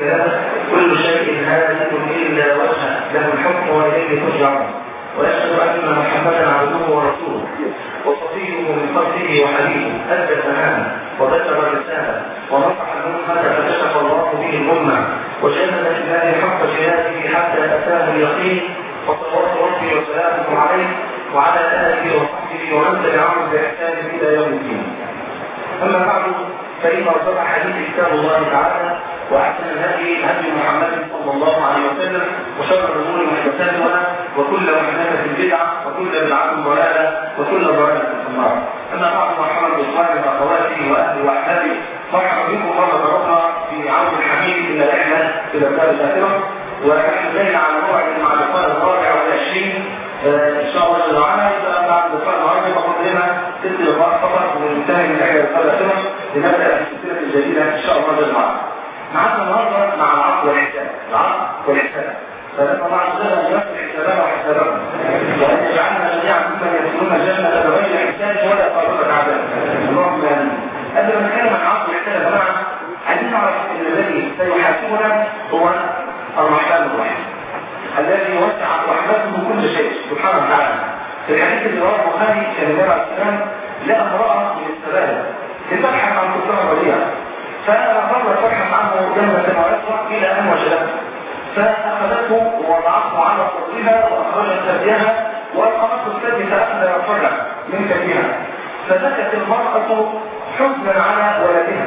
السلام كل شيء هالك إلا وجهه له الحكم وإليه ترجعون ويشهد أن محمدا عبده ورسوله وصفيه من خلقه وحبيبه أدى الأمانة وبلغ الرسالة ونصح الأمة فكشف الله به الأمة وجاهد في الله حق جهاده حتى أتاه اليقين وصلوات ربي وسلامه عليه وعلى آله وصحبه ومن تبعهم بإحسان إلى يوم الدين. أما بعد فإن أصدق حديث كتاب الله تعالى وأحسن الهدي هدي محمد صلى الله عليه وسلم وشر الأمور محدثاتها وكل محدثة بدعة وكل بدعة ضلالة وكل ضلالة في النار. أما بعد مرحبا بإخواني وأخواتي وأهلي وأحبابي مرحبا بكم مرة أخرى في عون الحميد إلى الرحلة إلى الدار الآخرة ونحن زينا على موعد مع اللقاء الرابع والعشرين ان شاء الله جل وعلا يبقى بعد اللقاء النهارده فقط لنا ست لقاءات فقط وننتهي من الرحله اللقاء الاخيره لنبدا في السلسله الجديده ان شاء الله جل وعلا. معنا النهارده مع العقل والحساب، العقل والحساب. فلما بعد ذلك ان يصل حسابنا وحسابنا وان يجعلنا جميعا ممن يدخلون الجنه بغير حساب ولا طاقه عذاب. اللهم امين. قبل ما نتكلم عن العقل والحساب يا جماعه عايزين نعرف ان الذي سيحاسبنا هو الرحمن الرحيم. الذي وسع رحمته كل شيء سبحانه وتعالى في الحديث اللي رواه البخاري كان النبي عليه السلام لقى امراه من السبايا تبحث عن كفار وليها فظلت تبحث عنه جنة ويسرع الى ان وجدته فاخذته ووضعته على صدرها واخرجت ثديها والقمت الثدي فاخذ يرفع من ثديها فبكت المرأة حزنا على ولدها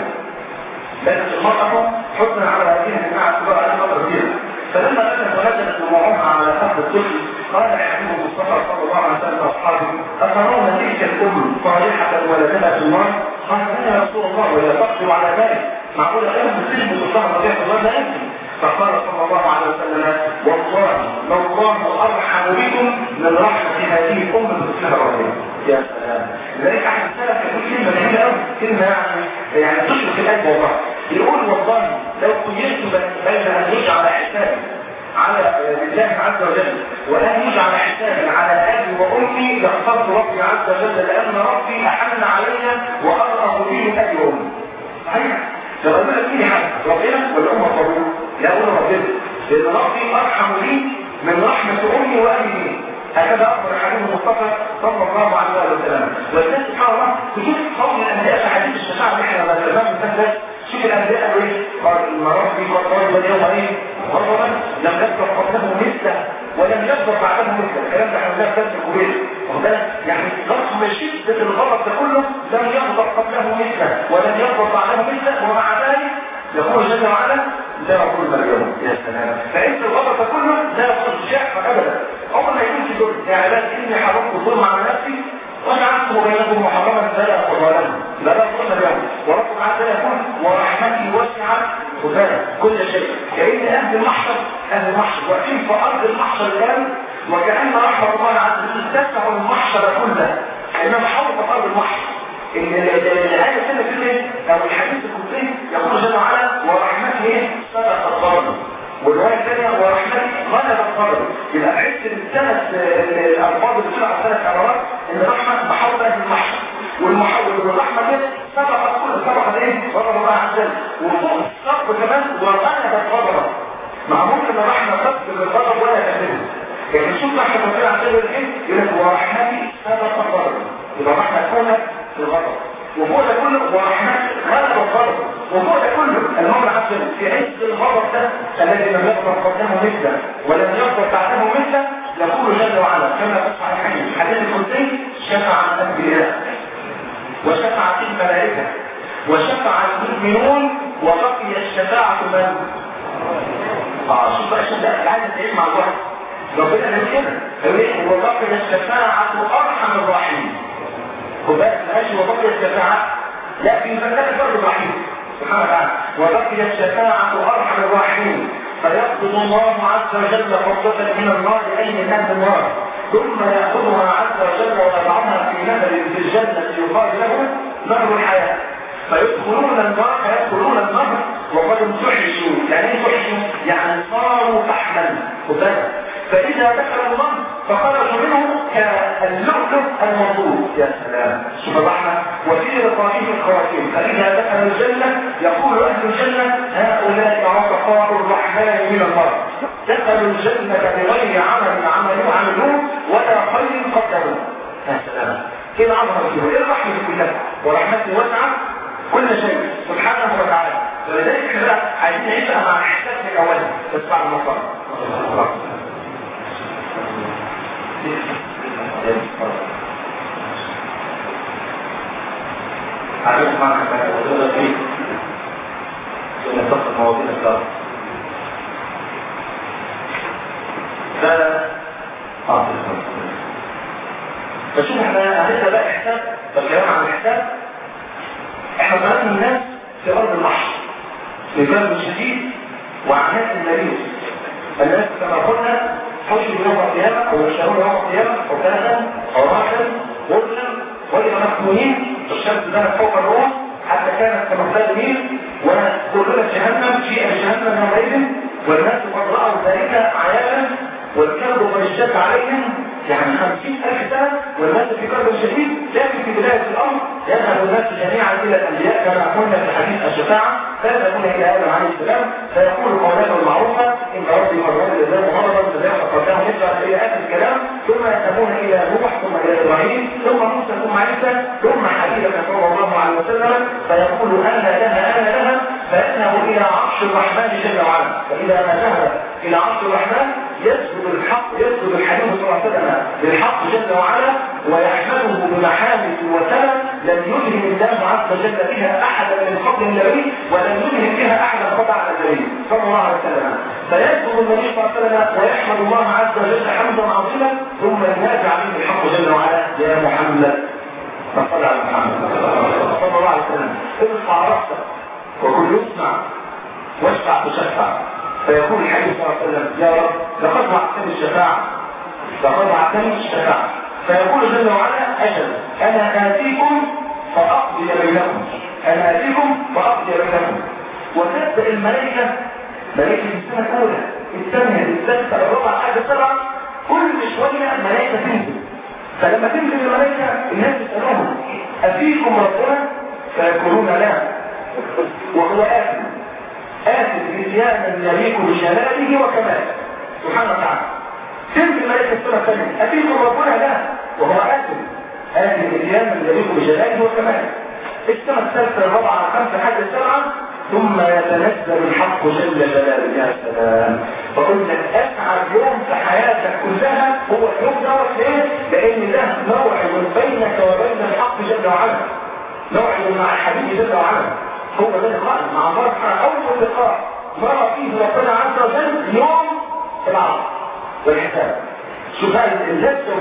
بكت المرأة حزنا على ولدها انها اعتبار على فترة كبيرة فلما نزلت ونزلت دموعها على فخذ الطفل قال حبيب المصطفى صلى الله عليه وسلم واصحابه اترون تلك الام صالحه ولدها في النار؟ قال لا يا رسول الله ولا تقدر على ذلك معقول ايه مسلم بالصحابه رضي الله لا يمكن فقال صلى الله عليه وسلم والله لله ارحم بكم من رحمه هذه الام بطفلها الرضيع يا سلام لذلك احد السلف يقول كلمه جميله قوي كلمه يعني يعني تشرق القلب والله يقول والله لو خيرت بين ان يجعل حسابي على الله عز وجل وان يجعل حسابي على ابي وامي لاخترت ربي عز وجل لان ربي احن علي وارغب بي من ابي وامي صحيح لو قلت لك مين حاجه ربنا ولا امك ربنا لا اقول ربنا لان ربي ارحم لي من رحمه امي وابي هكذا أخبر الحبيب المصطفى صلى الله عليه وسلم والناس سبحان الله تشوف قول الأنبياء في حديث الشفاعة اللي احنا ما سلمان مثلا شوف الأنبياء قالوا إيه؟ قال المرض في قد واليوم إيه؟ غضبا لم يذكر قبله مثله ولم يذكر بعده مثله الكلام ده احنا بنعمل في الكويت واخد بالك؟ يعني رغم شدة الغضب ده كله لم يغضب قبله مثله ولم يغضب بعده مثله ومع ذلك يقول جل وعلا لا يقول مريم يا سلام فانت الغضب ده كله لا يقول شيء ابدا عمر ما يكون في دول يا عباد اني حرمت الظلم على نفسي وجعلته بينكم محرما فلا تظالموا لا لا ظلم اليوم وربك عز وجل يقول ورحمتي وسعت خذها كل شيء كأن اهل المحشر اهل المحشر واقفين في ارض المحشر الان وكأن رحمة الله عز وجل تسع المحشر كله انما حوط في ارض المحشر ان الآية الثانية في ايه؟ او الحديث القدسي يقول جل وعلا ورحمته سبق الظلم والرواية الثانية ورحمته غلب الظلم يبقى عدت الثلاث الألفاظ اللي بتطلع ثلاث عبارات ان الرحمة محاولة اهل المحشر والمحاولة والرحمة دي سبقت كل سبقت ايه؟ غضب الله عز وجل وفوق السقف كمان وغلب الغضب مع ممكن الرحمة تسبق الغضب ولا تهدمه لكن شوف رحمة الله عز وجل ايه؟ يقول لك ورحمتي سبق الغضب يبقى الرحمة تكون في الغضب وفوق ده كله ورحمة غلب الغضب وفوق ده كله المولى عز وجل في عز الغضب ده الذي لم يغضب قبله مثله ولم يغضب بعده مثله يقول جل وعلا كما في الصحيحين حديث القدسي شفع الانبياء وشفعت الملائكه وشفع المؤمنون وبقي الشفاعه من؟ اه شوف بقى الشفاعه العاده تعيش مع الواحد ربنا قال كده يقول ايه وبقي الشفاعه ارحم الراحمين خد بالك ماشي وبقي الشفاعة لا في مكان برضه الرحيم سبحانه وتعالى وبقي الشفاعة أرحم الراحمين فيقبض الله عز وجل قبضة من النار أي من أهل النار ثم يأخذها عز وجل ويضعها في نهر في الجنة يقال له نهر الحياة فيدخلون النار فيدخلون النهر وقد امتحشوا يعني ايه امتحشوا؟ يعني صاروا فحما خد بالك فإذا دخل النهر فخرجوا منه كاللؤلؤ المنظور يا سلام سبحان الله وفي رقائه الخواتيم فإذا دخل الجنة يقول أهل الجنة هؤلاء عصفاء الرحمن من الله دخلوا الجنة بغير عمل عملوه عملوه ولا خير قدروا يا سلام ايه العظمه دي وايه الرحمه دي كلها ورحمته واسعه كل شيء سبحانه وتعالى ولذلك احنا بقى عايزين نعيش مع الاحساس من اولها بس بعد ما صار عارف معك ولا فيه نتصل مواضيع الكلام ف اه فشوف احنا هنبدا بقى حساب الكلام عن الحساب احنا ضربنا الناس في ارض المحشر لكلام الشديد وعناء المريض الناس كما قلنا حشروا يوم القيامه او يحشرون يوم القيامه حكاما عراحا غرلا غير مفتونين الشمس بانت فوق الروح حتى كانت كمثال ميل وكلنا جهنم جيء بجهنم يومئذ والناس قد راوا ذلك عيانا والكلب قد اشتد عليهم يعني خمسين ألف سنة والناس في كرب شديد لكن في بداية الأمر يذهب الناس جميعا إلى الأنبياء كما قلنا في حديث الشفاعة فيذهبون إلى آدم عليه السلام فيقول قولاته المعروفة إن ربي مرة لله مرضا فذاك قدام يرجع إلى آخر الكلام ثم يذهبون إلى نوح ثم إلى إبراهيم ثم موسى ثم عيسى ثم حبيبك صلى الله عليه وسلم فيقول أنا لها أنا لها فيذهب إلى عرش الرحمن جل وعلا فإذا ما ذهب إلى عرش الرحمن يسجد الحق يسجد الحبيب صلى الله عليه وسلم للحق جل وعلا ويحمده بمحامد وسلم لم يلهم الله عز وجل بها أحدا من قبل النبي ولم يلهم بها أحدا قبل على النبي صلى الله عليه وسلم فيسجد النبي صلى الله عليه وسلم ويحمد الله عز وجل حمدا عظيما ثم ينادي عليه الحق جل وعلا يا محمد فصلى على محمد صلى الله عليه وسلم ارفع راسك وكل يسمع واشفع تشفع فيقول الحبيب صلى الله عليه وسلم يا رب لقد وعدتني الشفاعة لقد وعدتني الشفاعة فيقول جل وعلا أجل أنا آتيكم فأقضي بينكم أنا آتيكم فأقضي بينكم وتبدأ الملائكة ملائكة السنة الأولى الثانية الثالثة الرابعة حاجة السبعة كل شوية الملائكة تنزل فلما تنزل الملائكة الناس يسألوهم أفيكم ربنا فيقولون لا وهو آتي آتي بنسيانا يليق بجلاله وكماله سبحانه وتعالى تنزل ملائكة السنة الثانية أفيكم ربنا لا وهو آتي آتي بنسيانا يليق بجلاله وكماله السنة الثالثة الرابعة الخامسة حاجة السبعة ثم يتنزل الحق جل جلاله يا سلام فقلت لك اسعد يوم في حياتك كلها هو اليوم دوت ليه؟ لان ده موعد بينك وبين الحق جل وعلا موعد مع الحبيب جل وعلا هو ده اللقاء مع الله سبحانه اول لقاء مر فيه ربنا عز وجل يوم العرض والحساب شوف بقى اللذه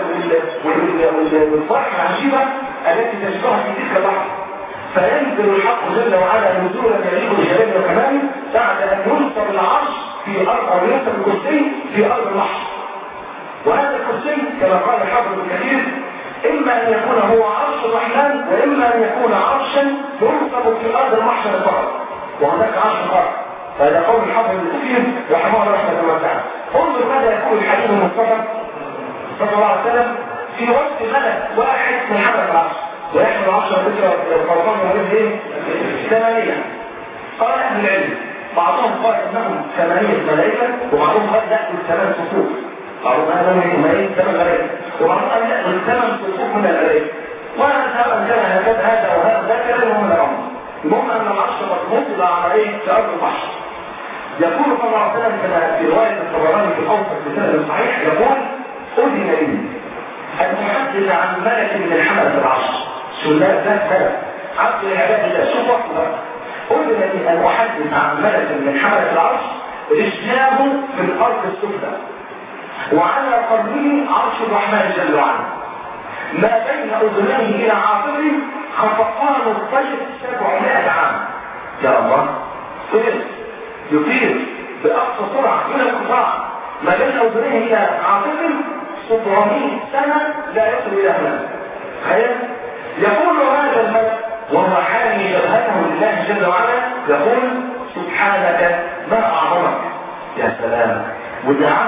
والفرحه العجيبه التي تشبهها في تلك اللحظه فينزل الحق جل وعلا نزولا يليق بجلاله وكماله بعد ان ينصب العرش في ارض او ينصب الكرسي في ارض المحشر وهذا الكرسي كما قال الحافظ الكثير اما ان يكون هو عرش الرحمن واما ان يكون عرشا ينصب في ارض المحشر فقط وهناك عرش اخر فهذا قول الحافظ الكثير رحمه الله رحمه الله تعالى انظر ماذا يقول الحديث المصطفى صلى الله عليه وسلم في وقت ملك واحد من حمل العرش ويحمل عشر ذكرى القرآن وغير ايه؟ ثمانية قال أهل العلم بعضهم قال إنهم ثمانية ملائكة وبعضهم قال لا ثمان صفوف بعضهم قال إنهم ثمانية ثمان ملائكة وبعضهم قال لا ثمان صفوف من الملائكة وأنا سواء كان هكذا هذا وهذا ذاك لا يهم الأمر المهم أن العرش مضبوط إلى عملية في أرض المحشر يقول صلى الله عليه وسلم كما في رواية الطبراني في الأوسط بسند صحيح يقول أذن لي أن أحدث عن ملك من الحملة العرش سنات ذات ثلاث عبد العباد الله شوف وقت بقى أذن لي أن أحدث عن ملك من حملة العرش رجلاه في الأرض السفلى وعلى قلبه عرش الرحمن جل وعلا ما بين أذنيه إلى عاطفه خفقان الطير سبعمائة عام يا الله طير يطير بأقصى سرعة إلى القطاع ما بين أذنيه إلى عاطفه 700 سنة لا يصل إلى هناك تخيل يقول هذا الملك وهو حامي جبهته لله جل وعلا يقول سبحانك ما اعظمك يا سلام وده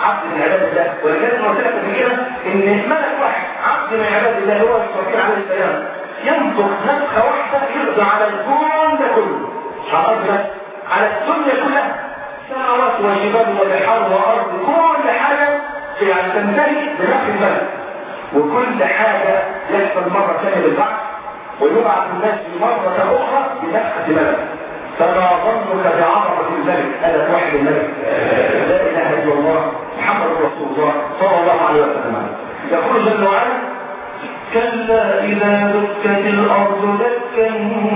عبد من عباد الله ولذلك انا قلت لك قبل كده ان ملك واحد عبد من عباد الله هو اسرائيل عليه السلام ينطق نفخه واحده يقضي على الكون ده كله مش على الارض بس على الدنيا كلها سماوات وجبال وبحار وارض كل حاجه يعني تنتهي بنفس الملك وكل حاجه يحصل مره ثانيه بالبعث ويبعث الناس مرة أخرى بنفخة ملك فما ظنك بعظمة الملك ألا توحد الملك لا إله إلا الله محمد رسول الله صلى الله عليه وسلم يقول جل وعلا كلا إذا دكت الأرض دكا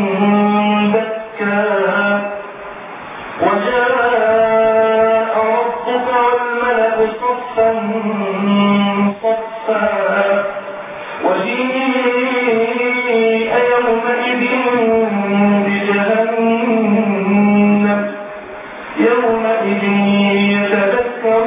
دكا وجاء ربك والملك صفا صفا وجيء يومئذ بجهنم يومئذ يتذكر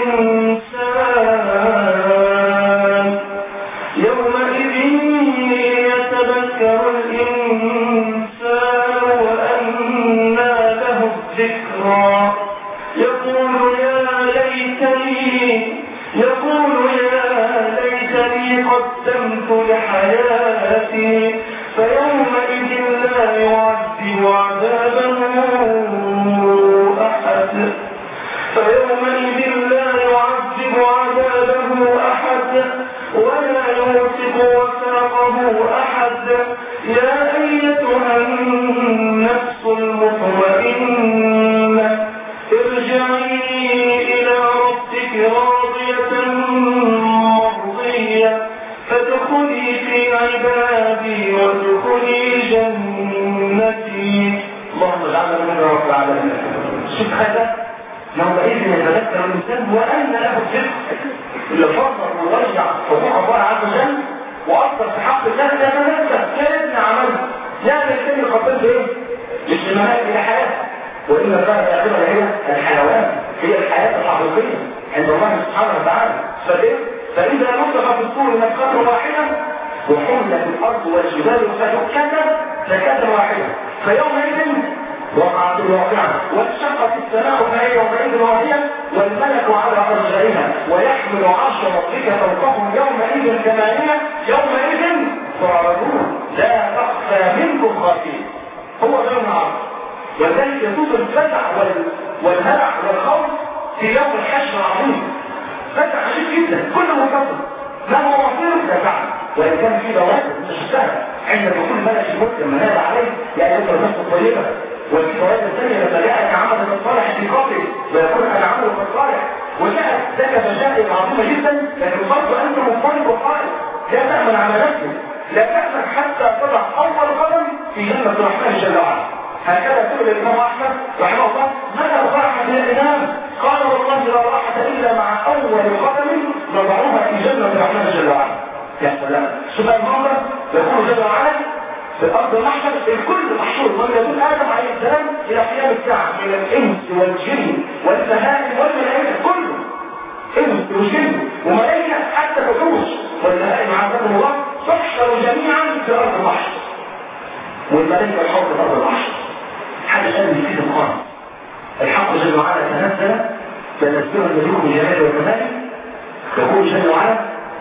الإنسان يومئذ يتذكر الإنسان وأنى له الذكرى يقول يا ليتني يقول يا ليتني قدمت لحياتي فيومئذ لا يعذب عذابه أحد فيومئذ لا يعذب عذابه أحد ولا يوثق وثاقه أحد يا أيتها النفس المطمئنة ارجعي إلى ربك راضية مرضية فادخلي في عبادي وادخلي جنتي اللهم اجعلنا من رب العالمين شوف هذا يومئذ يتذكر الانسان وان له الذكر اللي فضل وضيع حقوق الله عز وجل واثر في حق الله لا تنسى كان عمله لا ليتني قدمت ايه؟ مش لمناهج الى حياه وان الله الاخره هي الحيوان هي الحياه الحقيقيه عند الله سبحانه وتعالى فكيف؟ فاذا نطق في الصور نفخه واحده وحملت الارض والجبال فدكتا دكتا واحده فيومئذ وقعت الواقعة وانشقت السماء فهي يومئذ واضية والملك على أرجائها ويحمل عرش ربك فوقهم يومئذ ثمانية يومئذ تعرضون لا تخفى منكم خافية هو ده العرض ولذلك يسوس الفزع وال... والهلع والخوف في يوم الحشر العظيم فزع عجيب جدا كل منتصر ما هو مصير لا تعلم وإن كان في بواسط مش سهل عند دخول ملك الموت لما نادى عليه يعني انت النفس الطيبة والفوائد الثانية لما جاءك عمل الصالح في قبله ويقول انا عمل الصالح وجاءت لك مشاهد عظيمة جدا لكن برضه انت مضطرب وقائد لا تأمن على نفسك لا تأمن حتى تضع اول قدم في جنة الرحمن جل وعلا هكذا سئل الامام احمد رحمه الله متى الراحة يا الامام قال والله لا راحة الا مع اول قدم نضعوها في جنة الرحمن جل وعلا يا سلام سبحان الله يقول جل وعلا في الأرض المحشر الكل محشور من يقول آدم عليه السلام إلى قيام الساعة من الإنس والجن والبهائم والملائكة كله إنس وجن وملائكة حتى وحوش والبهائم عزكم الله تحشر جميعا في أرض المحشر والملائكة الحوض في أرض المحشر حاجة قال في القرآن الحق جل وعلا تنزل تنزل الملوك الجلال والملائكة يقول جل وعلا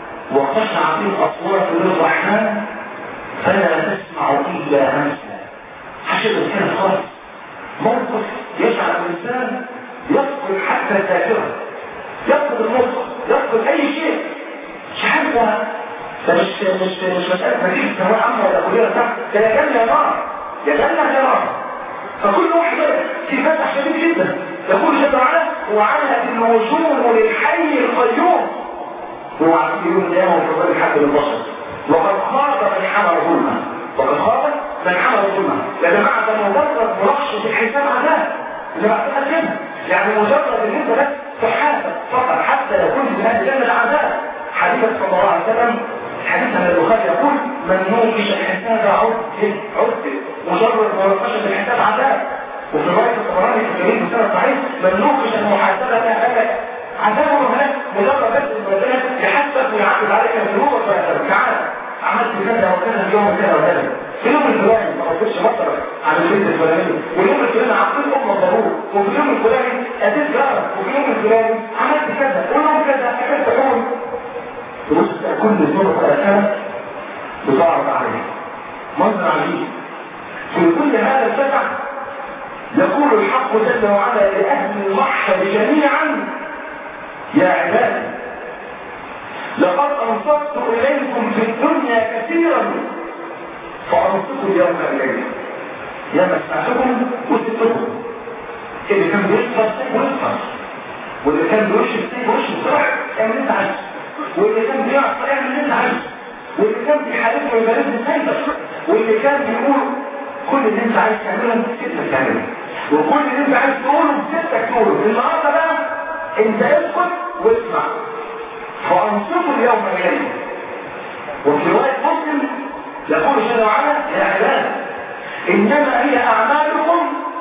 وخشع في الأصوات للرحمن فلا تسمع إلا همسا حشد كده خالص موقف يجعل الإنسان يفقد حتى الذاكرة يفقد المخ يفقد أي شيء مش عارفة ده مش مش مش مسألة مدينة ثانوية عامة ولا كلية تحت ده يا جنة يا نار يا جنة يا نار فكل واحد في فتح شديد جدا يقول جل وعلا وعنت الوجوه للحي القيوم هو عارفين يوم القيامة وفضل الحق للبشر وقد خاض من حمل ظلمه وقد خاض من حمل ظلمه يا جماعه ده مجرد ملخص الحساب عذاب اللي بعدها كده يعني مجرد ان انت بس تحاسب فقط حتى يكون في هذه الجنه العذاب حديث صلى الله عليه وسلم حديث عن البخاري يقول من نوقش الحساب عذب عذب مجرد مناقشه الحساب عذاب وفي روايه الطبراني في الجميل بسنه صحيح من نوقش المحاسبه هلك عذابه هناك مجرد بس المدينة يحسب ويعمل عليك من هو فيحسب تعالى عملت كذا وكذا اليوم كذا وكذا في يوم الفلاني ما قلتش مصر عن البنت الفلاني واليوم الفلاني عقلت ام الضرور وفي اليوم الفلاني اديت جارك وفي اليوم الفلاني عملت حد كذا قول لهم كذا كذا تقول تبص كل صورة ثلاثة بتعرض عليه منظر عجيب في كل هذا الفتح يقول الحق جل وعلا لأهل المحشر جميعا يا عبادي لقد أنصت إليكم في الدنيا كثيرا فأنصتوا اليوم إليكم يا ما سمعتكم وسبتكم اللي كان بيصفر سيب ويصفر واللي كان بيوشف سيب ويوشف صح اعمل انت عايز واللي كان بيعصر اعمل انت عايز واللي كان بيحاربه ويبارزه سيبك واللي كان بيقول كل اللي انت عايز تعمله سيبك تعمله وكل اللي انت عايز تقوله سيبك تقوله النهارده بقى انت اسكت واسمع فانصتوا اليوم اليه وفي روايه مسلم يقول جل وعلا يا عباد انما هي اعمالكم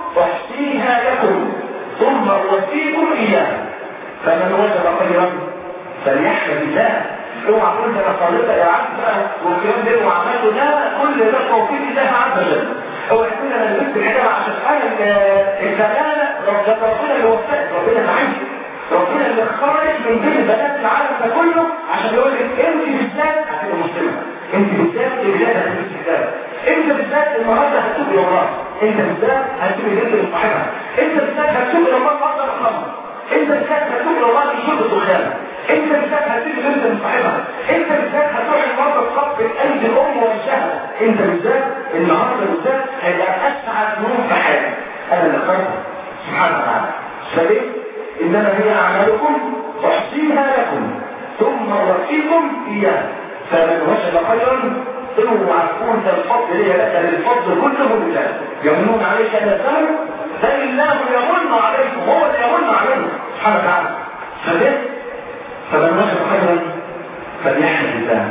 احصيها لكم ثم اوفيكم اياها فمن وجد خيرا فليحمد الله اوعى تقول ده انا صادقه يا عم بقى والكلام ده وعملته ده كل ده توفيق الله عز وجل اوعى تقول انا لبست الحجاب عشان حاجه الزلالة ربنا اللي وفقك ربنا معاك ربنا اللي خارج من بين بنات العالم ده كله عشان يقول لك انت بالذات هتبقى مسلمه انت بالذات البلاد هتبقى استخدام انت بالذات النهارده هتتوب الى الله انت بالذات هتتوب الى لصاحبها انت بالذات هتتوب الى الله فضل الخمر انت بالذات هتتوب الى الله من شرب الدخان انت بالذات هتسيب بنت لصاحبها انت بالذات هتروح النهارده تقبل ايدي الام والشهوه انت بالذات النهارده بالذات هيبقى اسعد يوم في حياتك انا اللي اخترته سبحانه وتعالى فليه انما هي اعمالكم احصيها لكم ثم اوفيكم اياها فمن وجد خيرا اوعى تكون ده الفضل ليه لا ده الفضل كله لله يمنون عليك ان الزمن بل الله يمن عليكم هو اللي يمن عليكم سبحانه وتعالى فليه فمن وجد خيرا فليحمد الله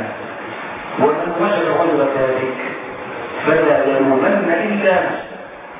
ومن وجد غير ذلك فلا يلومن الا نفسه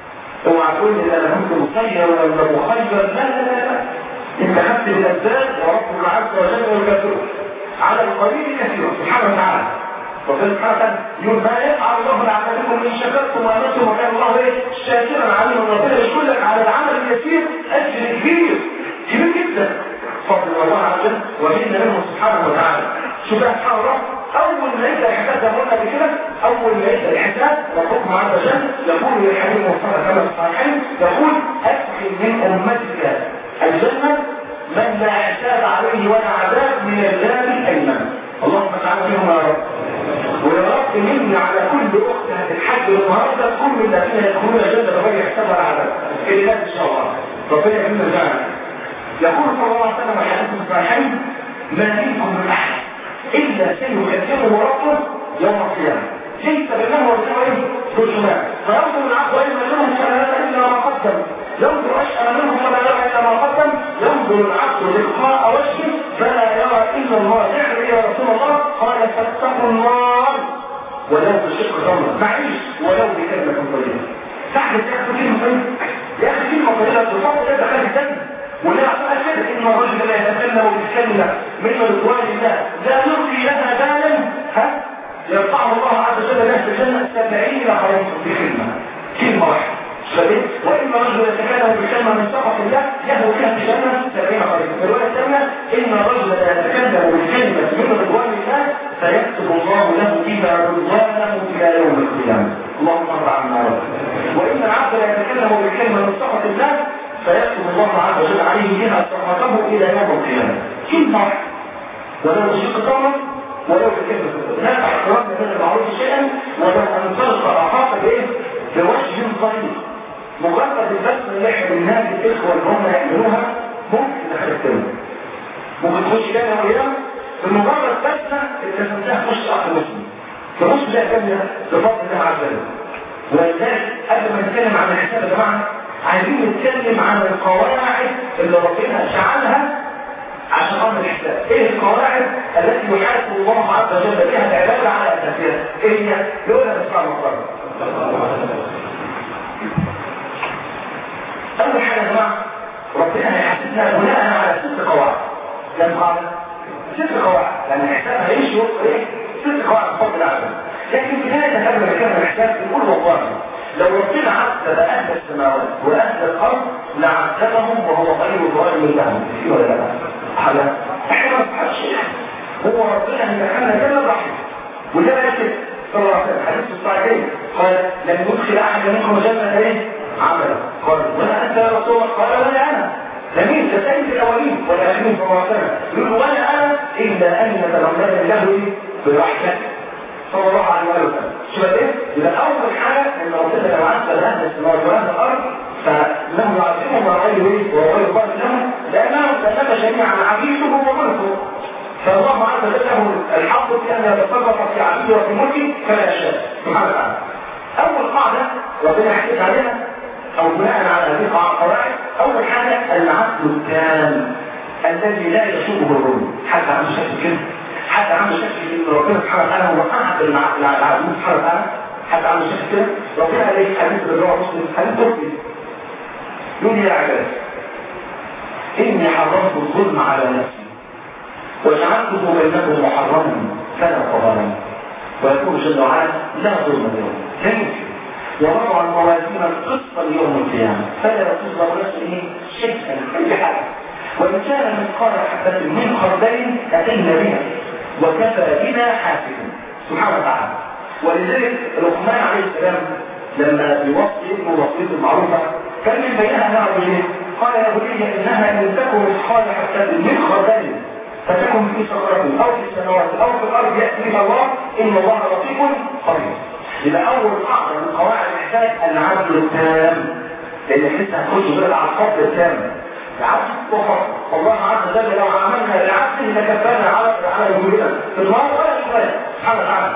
اوعى تقول لي انا كنت مسير ولا مخير لا لا لا لا انت خدت الاسباب وربك عز وجل والكافر على القليل كثيرا سبحانه وتعالى ربنا سبحانه وتعالى يقول ما يفعل الله لعملكم ان شكرتم وامنتم وكان الله ايه شاكرا عليما ربنا يشكر لك على العمل اليسير اجر كبير كبير جدا فضل الله عز وجل وجدنا منه سبحانه وتعالى شوف بقى سبحان الله اول ما يبدا الحساب زي ما قلنا قبل كده اول ما يبدا الحساب ربكم عز وجل يقول للحبيب مصطفى كما الصالحين يقول ادخل من امتك الجنه من لا حساب عليه ولا عذاب من الباب الايمن اللهم تعالى فيهم يا رب ويا رب مني على كل اخت هتتحج النهارده تكون من الذين يدخلون الجنه بغير حساب ولا عذاب كلمات ان شاء الله ربنا يكرمنا جميعا يقول صلى الله عليه وسلم الحديث الصحيحين ما منكم من احد الا سيكلمه ربه يوم القيامه ليس بينه وبينه ايه ترجمان فينظر العبد اين منهم فلا يرى الا ما قدم ينظر اشأل منهم فلا يرى الا ما قدم ينظر العبد لقاء وجهه فلا يرى الا الله يعمل يا رسول الله قال فاتقوا النار ولو بشق تمره معيش ولو بكلمه طيبه تعرف يا اخي كلمه طيبه يا اخي كلمه طيبه تصور كده دخل الجنه ولا أشهد إن الرجل لا يتكلم بالكلمة من رضوان الله لا يلقي لها بالا ها يرفعه الله عز وجل له في الجنة سبعين خريطا بكلمة كلمة واحدة سبيل وإما رجل يتكلم بكلمة من سخط الله يهوى فيها في الجنة سبعين خريطا في الرواية الثانية إن الرجل لا يتكلم بالكلمة من رضوان الله فيكتب الله له بها رضوانه إلى يوم القيامة اللهم ارضى عنا يا رب وإن العبد لا يتكلم بالكلمة من سخط الله فيكتب الله عز وجل عليه بها صحته الى يوم القيامه كلمه واحده ولو شق تمر ولو بكلمه لا احترام من المعروف شيئا ولو ان تلقى اخاك بايه بوجه طيب مجرد البسم اللي احنا بالناس الاخوه اللي هم يعملوها ممكن تختم ممكن تخش جنه وقيامه بمجرد بسمه اتسمتها تخش اخر مسلم تخش بقى جنه بفضل الله عز وجل ولذلك قبل ما نتكلم عن الحساب يا جماعه عايزين نتكلم عن القواعد اللي ربنا جعلها عشان امر الحساب ايه القواعد التي يحاسب الله عز وجل بها العباده على اساسها ايه هي يقولها بسمع المقرر اول حاجه يا جماعه ربنا هيحاسبنا بناء على ست قواعد كم قاعده ست قواعد لان الحساب هيمشي وفق ايه ست قواعد بفضل الله عز وجل لكن بدايه قبل ما نكمل الحساب نقول والله لو ربنا عذب اهل السماوات واهل الارض لعذبهم وهو غير ظالم لهم في ولا لا على احنا ما نفعلش هو ربنا اللي دخلنا جنة رحمة وده بقى كده صلى الله عليه وسلم حديث الصحيحين قال لن يدخل احد منكم جنة ايه عملا قال ولا انت يا رسول الله قال ولا انا لمين ده سيد الاولين والاخرين صلى الله عليه وسلم يقول ولا انا الا ان يتغمدني الله ايه برحمته صلى الله عليه وسلم شو ايه يبقى اول حاجه ان ربنا لو عز اهل السماوات واهل الارض فانه يعظمهم وغير ايه وغير ضار لهم لانهم تسمى جميعا عبيده وملكه فالله عز وجل له الحق بان يتصرف في عبيده وفي ملكه كما يشاء سبحانه وتعالى اول قاعده ربنا حكيت عليها او بناء على هذه القواعد اول حاجه العدل التام الذي لا يشوبه الظلم حتى عنده شك كده حتى عنده شك ان ربنا سبحانه وتعالى هو احد العدل سبحانه وتعالى حتى عنده شك كده ربنا عليه حديث بالروح مسلم حديث تركي يقول يا عباد اني حرمت الظلم على نفسي وجعلته بينكم محرما فلا تظلموا ويقول جل وعلا لا ظلم اليوم لا يمكن ووضع الموازين القسط ليوم القيامة فلا تظلم نفسه شيئا أي حاجة وإن كان مثقال حبة من خردل أتينا بها وكفى بنا حاسبا سبحانه وتعالى ولذلك لقمان عليه السلام لما بيوصي ابنه وصيته المعروفة كان من بينها نعم ايه؟ قال يا بني انها ان تكن مثقال حبة من خردل فتكن في صخرة او في السماوات او في الارض ياتي بها الله ان الله لطيف خبير يبقى اول قاعده من قواعد الاحسان العدل التام لان احنا هنخش بقى على الفضل التام العدل وفضل الله عز وجل لو عملنا العدل لكفانا على على وجودنا في النهار ولا شويه سبحانه وتعالى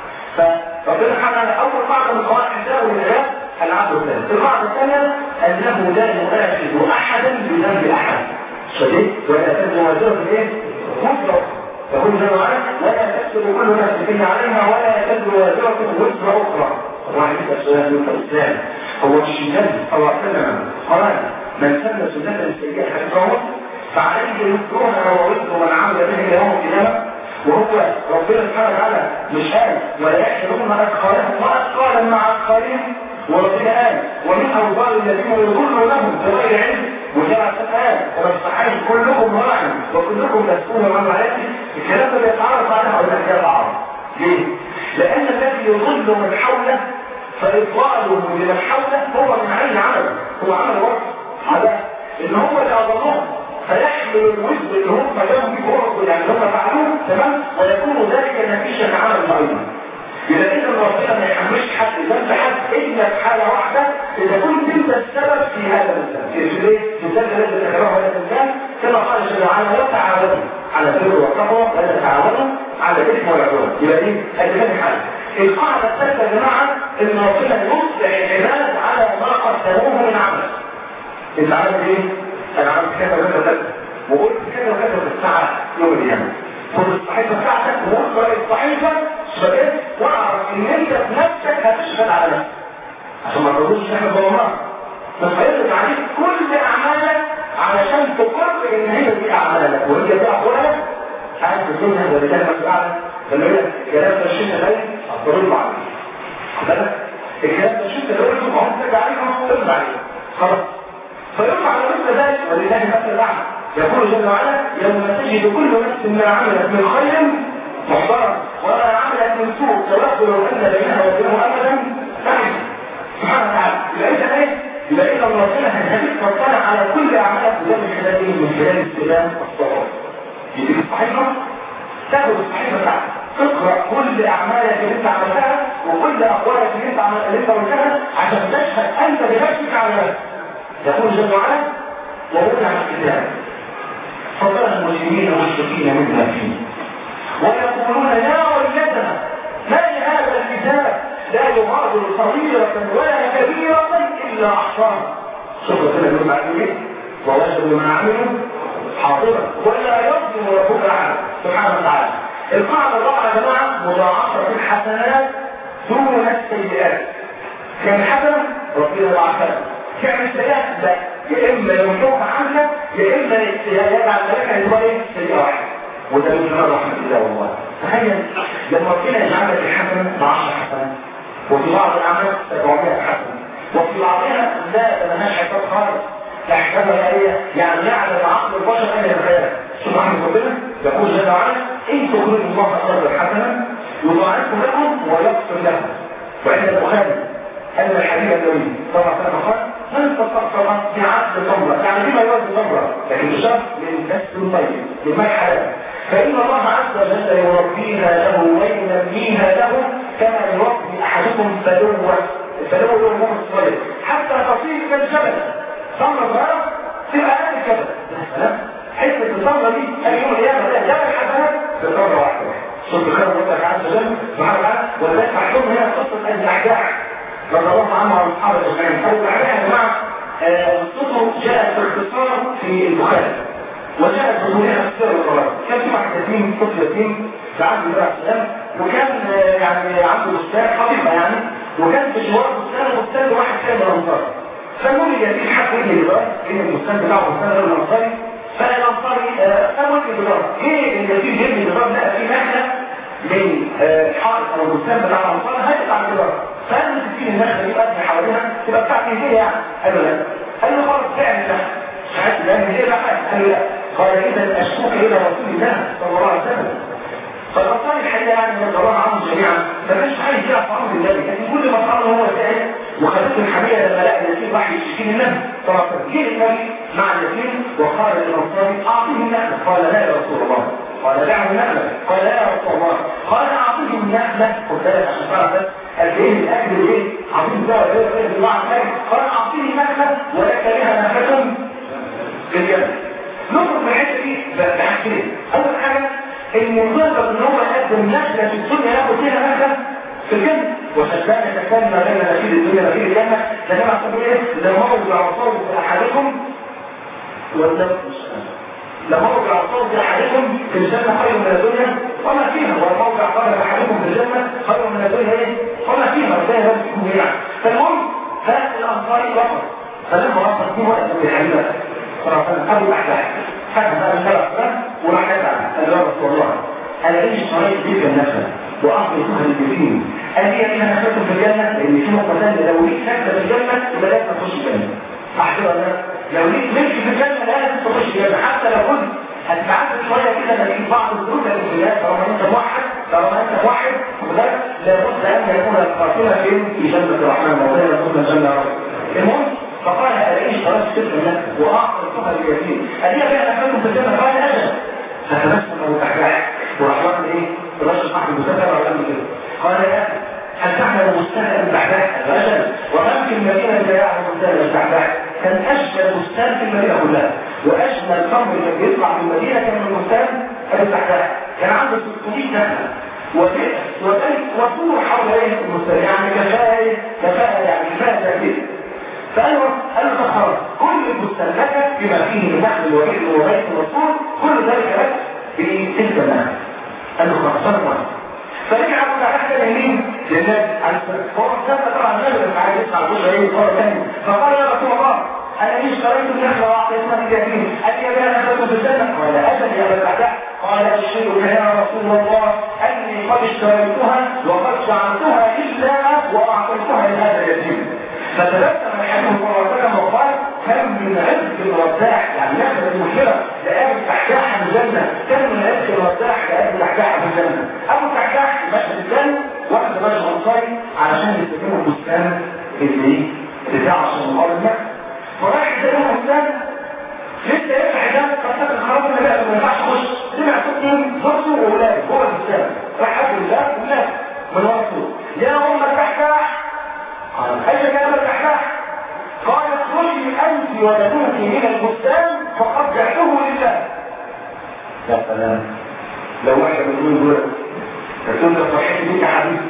فربنا سبحانه اول قاعده من قواعد الاحسان والعباد العدل التام القاعده الثانيه انه لا يؤاخذ احدا بذنب احد شديد ولا تنزل وزيره ايه؟ مطلق يقول جل وعلا ولا تكتب كل نفس فيها عليها ولا تكتب وازرة وزر أخرى واحد يسأل سؤال من الإسلام هو الشيطان صلى الله عليه وسلم قال من سن سنة سيئة حفظه فعليه يذكرها ووزر من عمل به يوم القيامة وهو ربنا سبحانه وتعالى مش قال ولا يحشرون أثقالهم وأثقالا مع أثقالهم وربنا قال ومن أوضار الذين يضل لهم بغير علم وجاء قال والصحيح كلكم راع وكلكم مسؤول عن رعايته الكلام ده بيتعرف على هؤلاء الجماعة ليه؟ لأن الذي يضل من حوله فإضلاله لمن حوله هو من عين عمل هو عمل وقت على إن هو اللي أضلهم فيحمل الوزن اللي هم جابوا بيه هو يعني هم فعلوه تمام ويكون ذلك نتيجة عمل أيضا يبقى إذا ربنا ما يحملش حد ذنب حد إلا في حالة واحدة إذا كنت أنت السبب في هذا الإنسان في ليه؟ في ذنب الذي ذكره هذا الإنسان كما قال جل وعلا لا تعاونوا على البر والتقوى ولا تعاونوا على الإثم والعدوان يبقى دي أجل حاجة القاعدة الثالثة يا جماعة إن ربنا يصلح العباد على ما قدموه من عمل أنت عملت إيه؟ أنا عملت كذا وكذا وكذا وقلت كذا وكذا في الساعة يوم القيامة خد الصحيفة بتاعتك واقرا الصحيفة شباب واعرف ان انت بنفسك هتشهد على نفسك عشان ما تقولوش احنا ظلمات فهيطلق عليك كل اعمالك علشان تقر ان هي دي اعمالك وهي دي اقوالك عايز تكونها ولله المسؤول اعلى فاللي هي كلام ترشيد غير الضروري عليك بالك الكلام ترشيد اللي قلته ما هم ترجع عليهم ترجع عليهم خلاص فيرفع على مثل ذلك ولله المثل الاعلى يقول جل وعلا يوم تجد كل نفس ما عملت من خير محضرا وما عملت من سوء تود لو ان بينها وبينه امدا بعد سبحانه وتعالى يبقى اذا ايه؟ يبقى اذا ربنا هيخليك تطلع على كل اعمالك وده من خلال ايه؟ من خلال استلام الصلاه يجيب الصحيفه تاخد الصحيفه بتاعتك تقرا كل اعمالك اللي انت عملتها وكل اقوالك اللي انت عملتها اللي انت قلتها عشان تشهد انت بنفسك على نفسك يقول جل وعلا ووضع الكتاب فضل المسلمين مشركين مما فيه ويقولون يا ويلتنا ما لهذا الكتاب لا يغادر صغيرة ولا كبيرة إلا أحصاها شوف كده يقول معلومين ووجدوا ما عملوا حاضرا ولا يظلم ربك أحد سبحانه وتعالى القاعدة الرابعة يا جماعة مضاعفة الحسنات دون السيئات كان حسنة ربنا يضاعفها كان السيئات لا يا اما يمحوها عنك يا اما يجعل لك ان ايه سيئه واحده وده من جمال رحمه الله والله تخيل لما ربنا يجعل لك الحسنه ب 10 حسنات وفي بعض الاعمال 700 حسنه وفي بعضها لا ملهاش حساب خالص تحسبها هي يعني يعلم عقل البشر ان يتخيل يقول جل وعلا ان تقرضوا الله قرضا حسنا يضاعفه لكم ويغفر لكم وعند البخاري ان الحبيب النبي صلى الله عليه وسلم قال من تستغفر بعدل تمره يعني بما يوازي تمره لكن بشرط من كسب الميت من حلال فان الله عز وجل يربيها له وينميها له كما يربي احدكم فلوه الفلوه هو المهم الصغير حتى تصير كالجبل تمره صغيره تبقى قد الجبل حته التمره دي اي يوم القيامه ده جبل حسنات بتمره واحده صوت الكلام الله عز وجل سبحانه وتعالى ولذلك محكوم هنا قصه الاحجاح رضي الله عنه وعن اصحابه اجمعين او بعدها يا جماعه قصته جاءت باختصار في البخاري وجاءت بطولها في سير القرآن كان في واحد يتيم طفل يتيم لعبد الله عليه السلام وكان يعني عنده بستان حقيقة يعني وكان في جوار بستان البستان واحد كان من الأنصار فالمهم اليتيم حب يجي لجار ان البستان بتاعه بستان غير الأنصاري فالأنصاري قام وجه لجار ايه اليتيم يجي لجار لقى في نخلة من حائط او البستان بتاع الأنصار هيقطع الجدار فقال له تسيب النخلة دي بقى حواليها تبقى بتاعتي هدية يعني قال له لا قال له خلاص فعلا النخلة ساعات لأن هي لا حاجة قال له لا قال إذا أشكوك إلى رسول الله صلى الله عليه وسلم فالأطفال الحقيقة يعني من الله عنهم جميعا ما كانش عايز يعرف أمر النبي لكن كل ما قال هو سائل وخدته الحمية لما لقى اليتيم راح يشتكي للنبي صلى الله عليه وسلم جه النبي مع اليتيم وقال للأنصاري أعطيه النخلة قال لا يا رسول الله قال دعه النخلة قال لا يا رسول الله قال أعطيه النخلة قلت لك عشان تعرف بس قد ايه الاكل ايه عظيم ده ولا ايه بالله قال اعطيه نخله ولك لها نخله في الجنه نخرج من الحته دي بحاجتين اول حاجه ان ينظر ان هو يقدم نخله في الدنيا ياخد فيها نخله في الجنه وصدقني تكون ما بين نخيل الدنيا ونخيل الجنه ده كما تقول ايه لموضع صوت احدكم والنفس لموضع صوت احدكم في الجنه خير من الدنيا وما فيها والموضع قدم احدكم في الجنه خير من الدنيا ايه وما فيها ربنا يرزق فيكم جميعا فالمهم فالانصاري رفض فلما رفض دي وقت من الحبيبه صلى الله عليه وسلم ابو الاحلام حتى بقى الشرف ده وراح يدعى قال يا رسول الله انا ايش شريت بيك النفس واعطي سهل الجسيم قال لي انا نفسك في الجنه لان في نقطه ثانيه لو ليك نفسك في الجنه يبقى لازم تخش الجنه صح كده ولا لو ليك ملك في الجنه لازم تخش الجنه حتى لو كنت هتتعدل شويه كده نتيجه بعض الظروف الابتلاء طالما انت موحد طالما انت موحد لابد ان يكون القاتله فين في جنه الرحمن موضوع يكون الجنه يا رب المهم فقال الاقيش خلاص سر لك واعطى الفقه اليتيم قال لي بقى نفسكم في الجنه قال اجل فتبسم ابو تحتاح ورحمه ايه الرجل صاحب المسافر ولا كده قال يا هل تعلم مستهل البحباح اجل ومن في المدينه لا يعلم مستهل البحباح كان اشمل بستان في المدينه كلها واجمل تمر كان بيطلع في المدينه كان من بستان البحباح كان عنده 600 نخله وبئر وذلك وطور حول ايه المستهل يعني كفايه كفايه يعني كفايه كبير فقال له قال له خلاص كل البستان لك بما فيه من نخل وبئر وبيت وطور كل ذلك لك في تلك النخل قال له خلاص صدق فرجع ابو تحت اليمين للنبي عليه السلام هو كان طبعا النبي لما عايز يسمع الجزء ايه مره ثانيه فقال يا رسول الله انا ليش اشتريت النخله واعطيتها اليتيم قال لي يا نخلته في الجنه قال اجل يا ابا الأعداء قال اشهدك يا رسول الله اني قد اشتريتها وقد جعلتها الا واعطيتها لهذا اليتيم فتبسم الحبيب صلى الله عليه وسلم وقال كم من عزق الوداع يعني نخله المشكله لقابل تحتاح في الجنه كم من عزق الوداع لقابل تحتاح في الجنه ابو تحتاح مشهد الثاني واحد رجل انصاري علشان يستلموا البستان اللي بتاع عشان الله المكة وراح يستلموا البستان لسه يفتح الباب فافتكر خلاص انا بقى ما ينفعش اخش سمع صوت مين زوجته واولاده جوه البستان راح قبل الباب وولاد من ورا الصوت يا ام التحتاح قال اين يا ام التحتاح قال اخرجي انت ولدوك من البستان فقد بعته لله يا سلام لو واحد بيقول دول تقول له فرحتي بيك يا حبيبي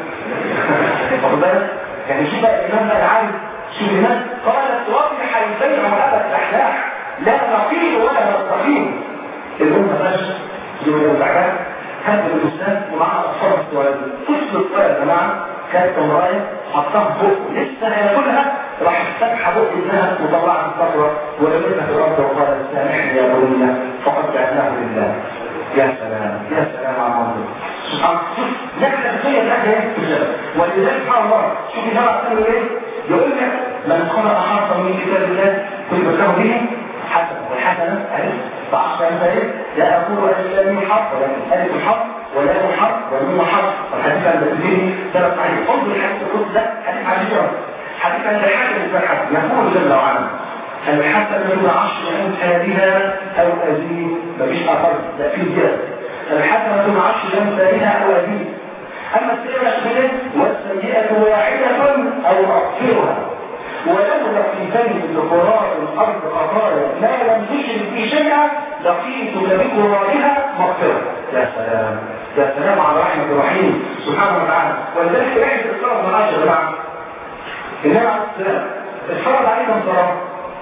واخد بالك يعني شوف بقى الامام بقى عارف شوف الناس قالت ربح البيع وابى الاحلاح لا نقيل ولا نستقيم الامه فشل يقول له تعالى هذا البستان ومعها اطفال الصغيرين طفل صغير يا جماعه كانت مرايه حطها في بقه لسه هياكلها راح فتح بق ابنها وطلعها من الصخره ولمسها في الارض وقالت سامحني يا بني فقد جعلناه لله يا سلام يا سلام على المنظر سبحان الله نحن نتخيل هذا يكتب ولذلك سبحان الله شوف النبي عليه ايه يقول لك من قرأ حرفا من كتاب الله كل له به حسنة والحسنة عرفت بعشر أمثال لا اقول الف لام حرف ولكن الف حرف ولام حرف ونون حرف والحديث عن المسلمين ثلاث صحيح انظر الحديث القدس ده حديث عجيب حديث عن الحاكم الحسن يقول جل وعلا الحسنة بعشر أمثالها أو أزيد مفيش أقل لا في زيادة الحسنة بعشر أمثالها أو أزيد أما السيئة شملت والسيئة واحدة أو أغفرها ولو لقيتني بقرار الأرض خطايا ما لم تشرك في شيئا لقيت بقرارها مغفرة يا سلام يا سلام على رحمة الرحيم سبحانه وتعالى ولذلك رحمة الصلاة من عشر جماعة النبي عليه السلام اتفرج عليه كم صلاة؟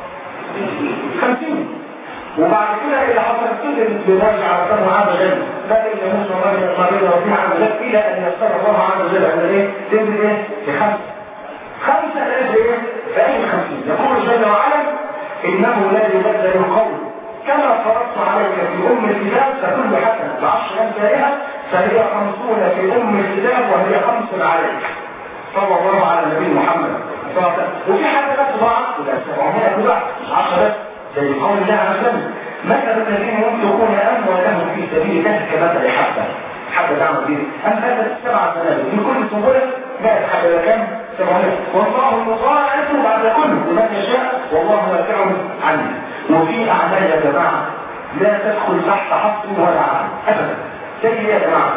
خمسين وبعد كده اللي حصل كده بيراجع على الله عز وجل لا الا موسى ورجل القبيله وفي عز وجل الى ان يختار الله عز وجل ان ايه تنزل ايه بخمسه خمسه تنزل ايه في اي خمسين يقول جل وعلا انه لا يبدل القول كما فرضت عليك في ام الكتاب فكل حسنه بعشر امثالها فهي خمسون في ام الكتاب وهي خمس عليك صلى الله على النبي محمد صلى الله عليه وسلم وفي حسنات ضاعت ولا 700 ضاعت مش 10 بس زي قول الله عز وجل مثل الذين ينفقون اموالهم في سبيل الله كمثل حبه حبه تعمل به امثال سبع سنابل في كل سنبله 100 حبه كام 700 والله المضاعف بعد كل لمن يشاء والله واسع عليم وفي اعمال يا جماعه لا تدخل تحت حصر ولا عمل ابدا زي ايه يا جماعه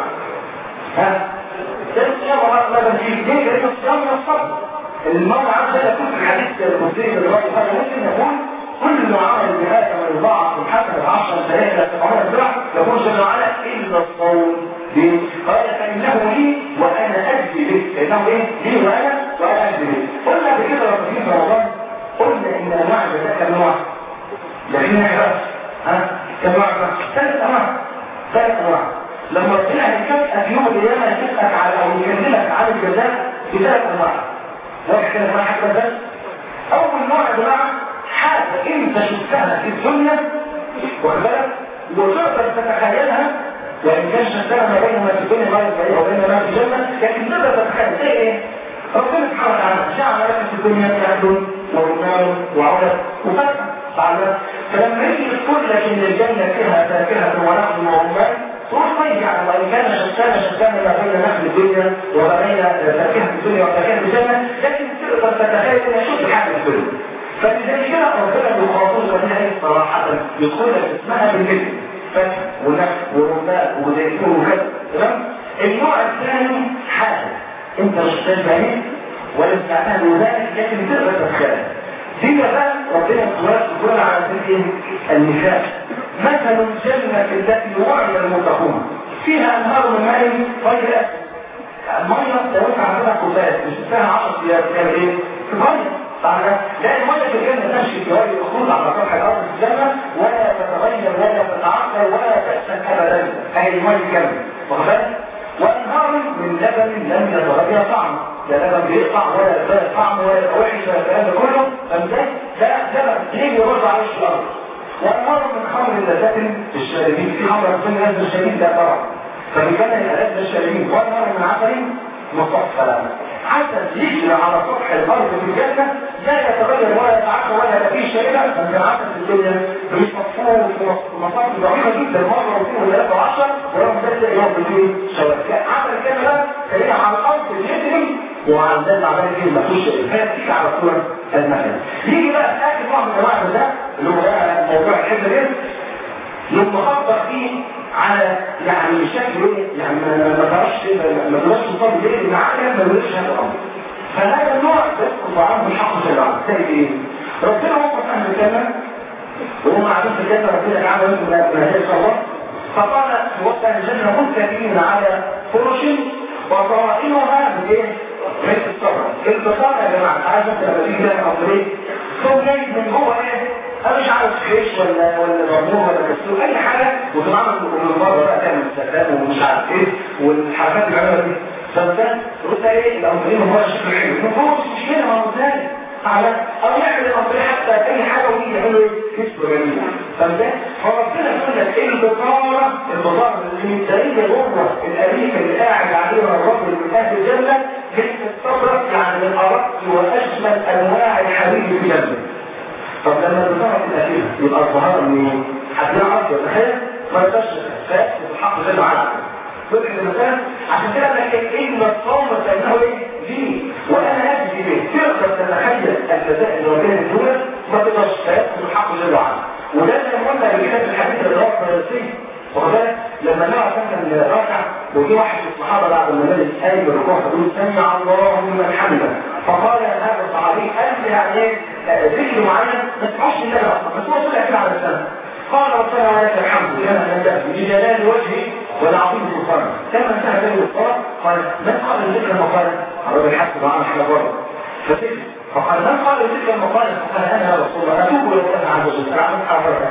ها ده الصيام ما بنجيب ليه لان الصيام من الصبر المرء عز وجل يكون في الحديث القدسي الروايه هذا ممكن يقول كل ما عمل ابن ادم يضاعف الحسنه 10 ثلاثه 700 ضعف يقول جل وعلا الا الصوم ليه؟ قال فانه لي وانا اجزي به فانه ايه؟ لي وانا وانا اجزي به قلنا قبل كده لما في رمضان قلنا ان انواع الزكاه كم نوع؟ لكن احنا ها كم نوع؟ ثلاث انواع ثلاث انواع لما ربنا هيكافئك يوم القيامه يكافئك على او يكلمك على الجزاء بثلاث انواع واحد كده انواع حاجه بس اول نوع يا جماعه حاجه انت شفتها في الدنيا واخد بالك وتقدر تتخيلها وان كان شفتها ما بين ما في الدنيا ما في وبين ما في الجنه لكن تقدر تتخيل زي ايه؟ ربنا سبحانه وتعالى جعل لك في الدنيا كهل ورمان وعلب وفتح تعالى فلما يجي يذكر لك ان الجنه فيها فاكهه ونخل ورمان تروح طيب يعني وان كان شتان شتان ما بين نخل الدنيا وما بين فاكهه الدنيا وفاكهه الجنه لكن تقدر تتخيل ان شوف حاجه في الدنيا فلذلك كده ربنا يخاطب وهنا ايه صراحه يدخل لك اسمها بالمثل فتح ونخل ورمان وزيتون وكذا تمام النوع الثاني حاجه انت مش شايف ولا سمعتها من ذلك لكن تقدر تتخيل دي بقى ربنا سبحانه وتعالى على سبيل المثال مثل الجنة التي وعد المتقون فيها أنهار من ماء غير المية لو انت عندنا كوبايات مش فيها 10 ايام تعمل ايه؟ في مية طبعا لا المية في الجنة تمشي في وجه الخروج على سطح الأرض في الجنة ولا تتغير ولا تتعطل ولا تأسن أبدا هي المية الجنة واخد بالك؟ وانهار من لبن لم يتغير طعمه لا لبن بيقطع ولا يتغير طعمه ولا يبقى وحش ولا الكلام ده كله فده ده لبن ليه يرد على وش الارض وانهار من خمر لذات الشاربين في خمر السن لازم الشاربين ده طبعا فبكان الالات الشاربين وانهار من عسل مصفى عسل يجري على سطح الارض في الجنه لا يتغير ولا يتعافى ولا يبقى فيه شاربه فمن العسل في الدنيا بيصفوه في مصافي ضعيفه جدا مره واثنين وثلاثه وعشره ورغم ذلك يوم بدون شبكه عسل كده بقى تلاقيه على الارض بيجري وعلى ذلك عمال يجري ما فيهوش هي بتيجي على صوره المكان يجي بقى اخر نوع من انواع ده اللي هو بقى موضوع الحزب ده يبقى خبر فيه على يعني شكل ايه يعني ما تعرفش ما تقدرش تصلي ليه ان عقلك ما بيقولش هذا الامر فهذا النوع يسقط عنه الحق شرعا زي ايه ربنا وقف اهل الجنه وهم قاعدين في الجنه ربنا تعالى منكم ما هي الله فقال في وقت اهل الجنه متكئين على فرش وطرائنها بايه؟ من الصبر البطاقه يا جماعه عايز انت لما تيجي تعمل امر ثم جاي من جوه ايه؟ انا مش عارف خيش ولا ولا ضمور ولا كسور اي حاجه وتتعامل من بره بقى تعمل استخدام ومش عارف ايه والحركات اللي عملها دي فده قلت ايه الامرين هو الشكل حلو من جوه مش مشكله ما هو ازاي على او يعمل الامر حتى اي حاجه ويجي يعملوا ايه كسب جميل فده فربنا يقول لك ايه البطاره البطاره اللي متداريه جوه الاريكه اللي قاعد عليها الرجل من اهل الجنه لسه الصبر يعني من ارق واجمل انواع الحبيب في الجنه طب لما البطاره تبقى كده يبقى الظهار منين؟ هتلاقي عرض تخيل ما يقدرش فيكتب الحق جل وعلا يدرك المكان عشان كده لك ان الصوم كانه ايه دين وانا اجزي به تقدر تتخيل الجزاء اللي وكان الدولة ما تقدرش فيكتب الحق جل وعلا وده اللي قلنا اللي كان الحديث اللي هو الفلسطيني وكذلك لما نرى كان راكع وجي واحد من الصحابه بعد ما نزل قايم بالركوع يقول سمع الله لمن حمده فقال هذا الصحابي قال لي يعني ايه ذكر معين ما تسمعش النبي اصلا بس هو طلع كده على السنه قال ربنا ولك الحمد كما نبدا بجلال وجهي والعظيم سلطانه كما انتهى له الصلاه قال من قال ذكر المقال الراجل حس معاه احنا بره فسكت فقال من قال ذكر المقال فقال انا يا رسول الله اتوب الى الله عز وجل انا عملت حركه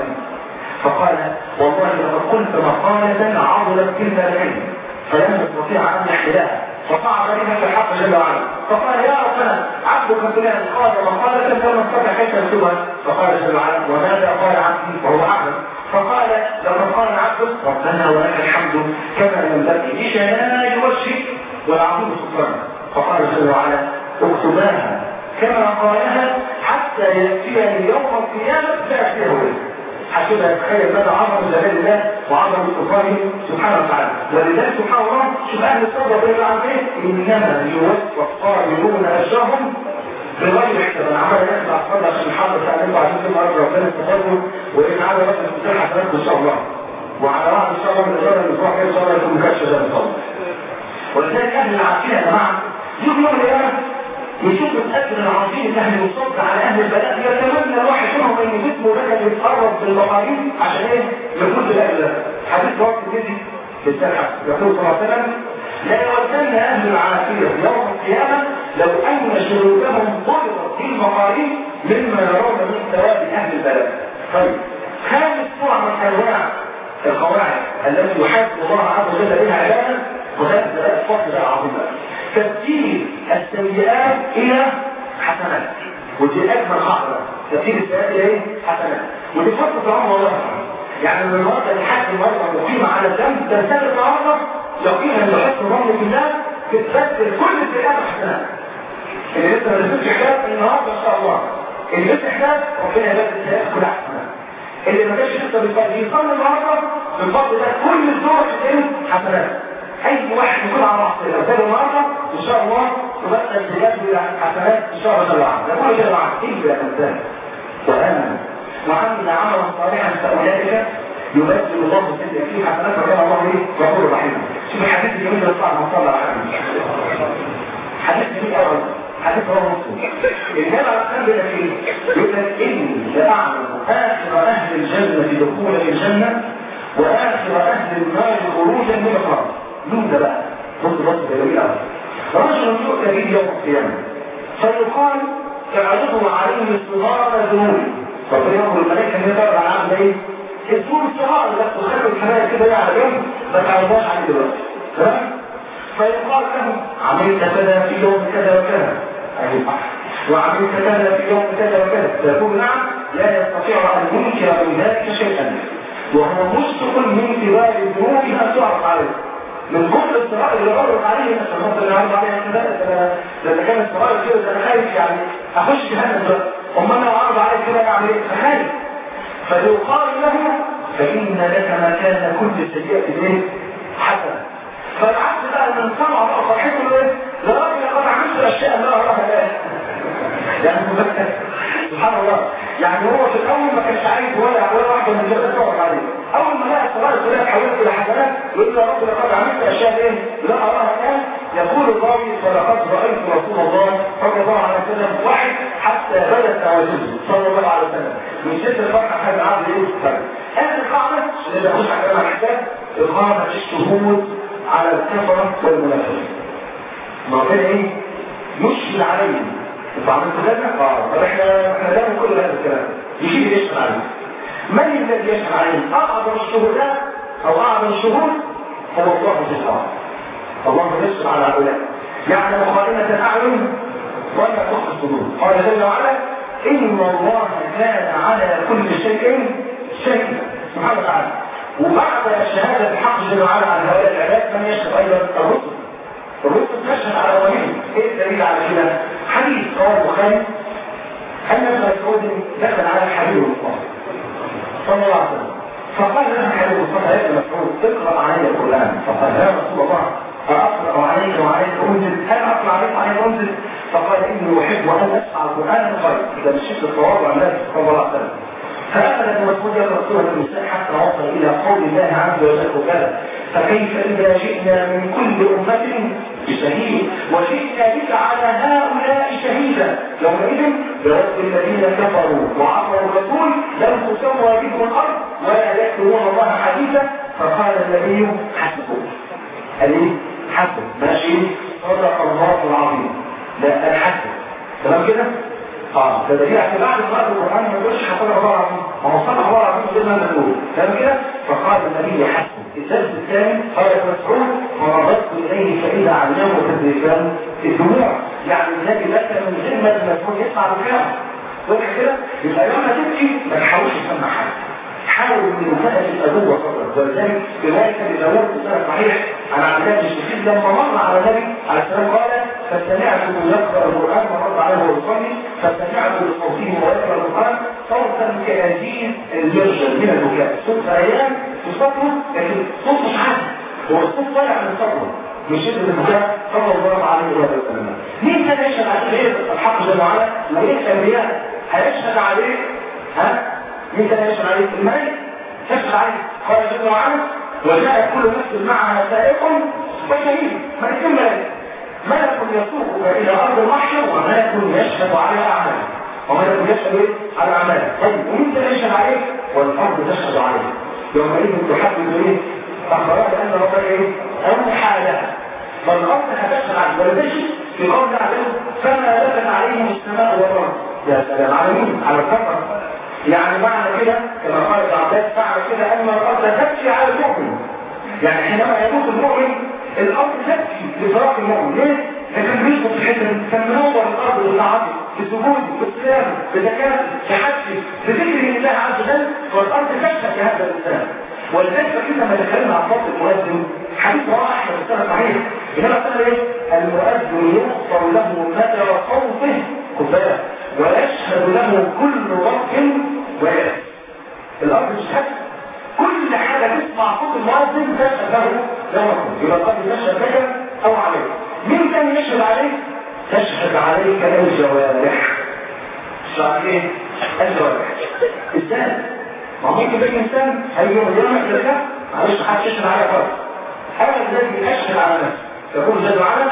فقال والله لقد قلت مقالة عضلت تلك العلم فلم يستطيع أن يحملها فصعد بها في الحق جل وعلا فقال يا ربنا عبدك فلان قال مقالة لم نستطع كيف نكتبها فقال جل وعلا وماذا قال عبدي وهو أعلم فقال لقد قال عبدك ربنا ولك الحمد كما ينبغي بشناء وجهك والعظيم سلطانه فقال جل وعلا اكتباها كما قالها حتى يأتيني يوم القيامة فأتيه به حتى يتخيل ماذا عظم جلال الله وعظم سلطانه سبحانه وتعالى ولذلك سبحان الله شوف اهل الصبر بين عن ايه انما يوفى الصابرون اجرهم بغير حساب انا عمال نسمع الصبر عشان نحافظ على انتوا عايزين تبقى ارض ربنا استفادوا وان على رب الاستفتاح حسناتكم ان شاء الله وعلى وعد ان شاء الله من الاداره الاسبوع الجاي ان شاء الله يكون مكشف ده ان شاء الله ولذلك اهل العقيده يا جماعه يجوا يوم القيامه يشوف الاجر العظيم اهل الصد على اهل البلاء يتمنى الواحد منهم ان جسمه بدأ يتقرب بالمقارين عشان ايه يفوز بالاجر ده حديث وقت النبي بالسلحة يقول صلى الله عليه وسلم لا يودن اهل العافيه يوم القيامه لو ان شروطهم ضربت في المقارين مما يرون من ثواب اهل البلاء طيب خامس نوع من انواع القواعد التي يحاسب الله عز وجل بها عباده وهذا الفصل العظيم تبديل السيئات الى حسنات ودي اجمل خطوه تبديل السيئات الى ايه حسنات ودي فرصه العمر والله يعني من المرضى لحد المرضى مقيمه على الذنب تنتهي النهارده يقينا ان حسن ظن في الله تتبدل كل السيئات حسنات اللي لسه ما لسوش حساب النهارده ان شاء الله اللي لسه حساب ربنا يبدل السيئات كلها حسنات اللي ما كانش لسه بيصلي يصلي النهارده بالفضل ده كل الدور تتم حسنات اي واحد يكون على معصيه لو النهارده ان شاء الله تبدل الزيادة الى حسنات ان شاء الله جل وعلا يقول جل وعلا الا انسان وامن وعمل عملا صالحا فاولئك يبدل الله سيئة فيه حسنات وكان الله ايه غفور رحيم شوف الحديث الجميل ده طبعا ما صلى على حديث جميل قوي حديث هو مسلم النبي عليه الصلاه والسلام بيقول ايه؟ يقول لك اني لاعلم اخر اهل الجنه دخولا الجنه واخر اهل النار خروجا من النار مين ده بقى بص بص ده جميل قوي رجل يؤتى به يوم القيامه فيقال اعرضوا عليه صغار ذنوب ربنا يقول الملائكه ان يضرب على العبد ايه؟ الذنوب الصغار بس وخلوا الحمايه كده ايه على جنب ما تعرضوش عليه دلوقتي تمام؟ فيقال له عملت كذا في يوم كذا وكذا اي صح وعملت كذا في يوم كذا وكذا فيقول نعم لا يستطيع ان ينكر من ذلك شيئا وهو مشفق من كبار ذنوبها تعرف عليه من كل الصراع اللي غرق عليه عشان مصر اللي عرض عليها كده لما كان الصراع كده انا خايف يعني اخش جهنم بقى امال انا عرض عليك كده اعمل ايه فخايف فيقال له فان لك مكان كل سيئه ايه حسنه فالعكس بقى ان سمع بقى فرحته ايه لا راجل قد عملت الاشياء لا اراها لا يعني سبحان الله يعني هو في الاول ما كانش عايز ولا ولا واحده من دول تتفرج عليه اول ما لقى الصلاه الصلاه حولت الى حسنات يقول يا رب لقد عملت اشياء ايه لا اراها الان يقول الراوي ولقد رايت رسول الله صلى الله عليه وسلم واحد حتى بدت نواجذه صلى الله عليه وسلم من شده الفرحه هذا عبد ايه فرق اخر قاعده اللي بخش على الحساب اقامه الشهود على الكفره والمنافقين ما ربنا ايه يشهد عليهم انتوا عملتوا كذا اه طب احنا احنا دايما كل هذا الكلام يجيب يشهد عليهم من الذي يشهد عليهم اعظم الشهداء او اعظم الشهود هو الله جل وعلا الله يشهد على هؤلاء يعلم خائنة الاعين ولا تخفي الصدور قال جل وعلا ان الله كان على كل شيء شهيدا سبحانه وتعالى وبعد الشهاده بحق جل وعلا على هؤلاء العباد من يشهد ايضا الرسل الرسل تشهد على وليه ايه الدليل على كده حديث رواه البخاري ان ابن مسعود دخل على الحبيب المصطفى صلى الله عليه وسلم فقال له الحبيب المصطفى فقال يا ابن مسعود اقرا علي القران فقال يا رسول الله أقرأ عليك وعليك أنزل هل أقرأ عليك وعليك أنزل فقال إني أحب أن أسمع القرآن الخير إذا مشيت الصواب عن النبي صلى الله عليه وسلم فأخذ ابن مسعود يقرأ سورة النساء حتى وصل إلى قول الله عز وجل وكذا فكيف إذا جئنا من كل أمة بشهيد وجئنا بك على هؤلاء شهيدا يومئذ برد الذين كفروا وعصوا الرسول لم تسوى بهم الأرض ولا يكتمون الله حديثا فقال النبي حسبك قال ايه حسب ماشي صدق الله العظيم لا الحسب تمام كده اه ده دليل عشان بعد قراءة القرآن ما يقولش صدق الله العظيم ما هو صدق الله العظيم زي ما نقول تمام كده فقال النبي حسب الدرس الثاني قال ابن مسعود ونظرت اليه فاذا علمه تدريسان الدموع يعني النبي لك من ذمه المسعود يسمع بكلام واضح كده يبقى لما تبكي ما تحاولش تسمع حاجه حاول ان المسألة تبقى جوه صدرك ولذلك رواية ابي داوود بسنة صحيح عن عبد الله بن الشخير لما مر على النبي عليه السلام قال فسمعته يقرأ القرآن ورد عليه ويصلي فسمعته بصوته ويقرأ القرآن صوتا كأزيز المرجل من البكاء صوت ايام في صدره لكن صوت مش عادي هو الصوت طالع من صدره من شدة البكاء صلى الله عليه وسلم مين كان يشهد عليه غير الحق جل وعلا وليس الانبياء هيشهد عليه ها مين كان يشهد عليه الملك يشهد عليه قال جل وعلا وجاء كل نفس معها سائق وشهيد ملك ملك ملك يسوقك الى ارض المحشر وملك يشهد على اعمالك وملك يشهد إيه؟ على اعمالك طيب ومين كان يشهد عليه والارض تشهد عليه يومئذ تحدث ايه اخبرها لان ربنا ايه اوحى لها فالارض هتشهد عليه ولا تشهد في قول الله فما لبث عليهم السماء والارض يا سلام على مين على الكفر يعني معنى كده كما قال ابن عباس معنى كده ان الارض تبكي على المؤمن يعني حينما يموت المؤمن الارض تبكي لفراق المؤمن ليه؟ لكن بيشبط في حته كان منور الارض بالطاعات بسجود بالصيام بزكاه بحج بذكر الله عز وجل والارض تشهد لهذا الانسان ولذلك كده ما دخلنا على فضل المؤذن حديث رواه احمد السنه صحيح انما قال ايه؟ المؤذن يغفر له مدى صوته خد بالك ويشهد له كل رب ويأس الأرض تشهد كل حاجة تسمع صوت المؤذن تشهد له له يبقى قد يشهد لك أو عليك مين كان يشهد عليك؟ تشهد عليك الجوارح تشهد ايه؟ الجوارح ازاي؟ ما ممكن ده انسان هيجي يوم القيامه يقول لك معلش حد يشهد عليا خالص انا الذي اشهد على نفسي يقول جل وعلا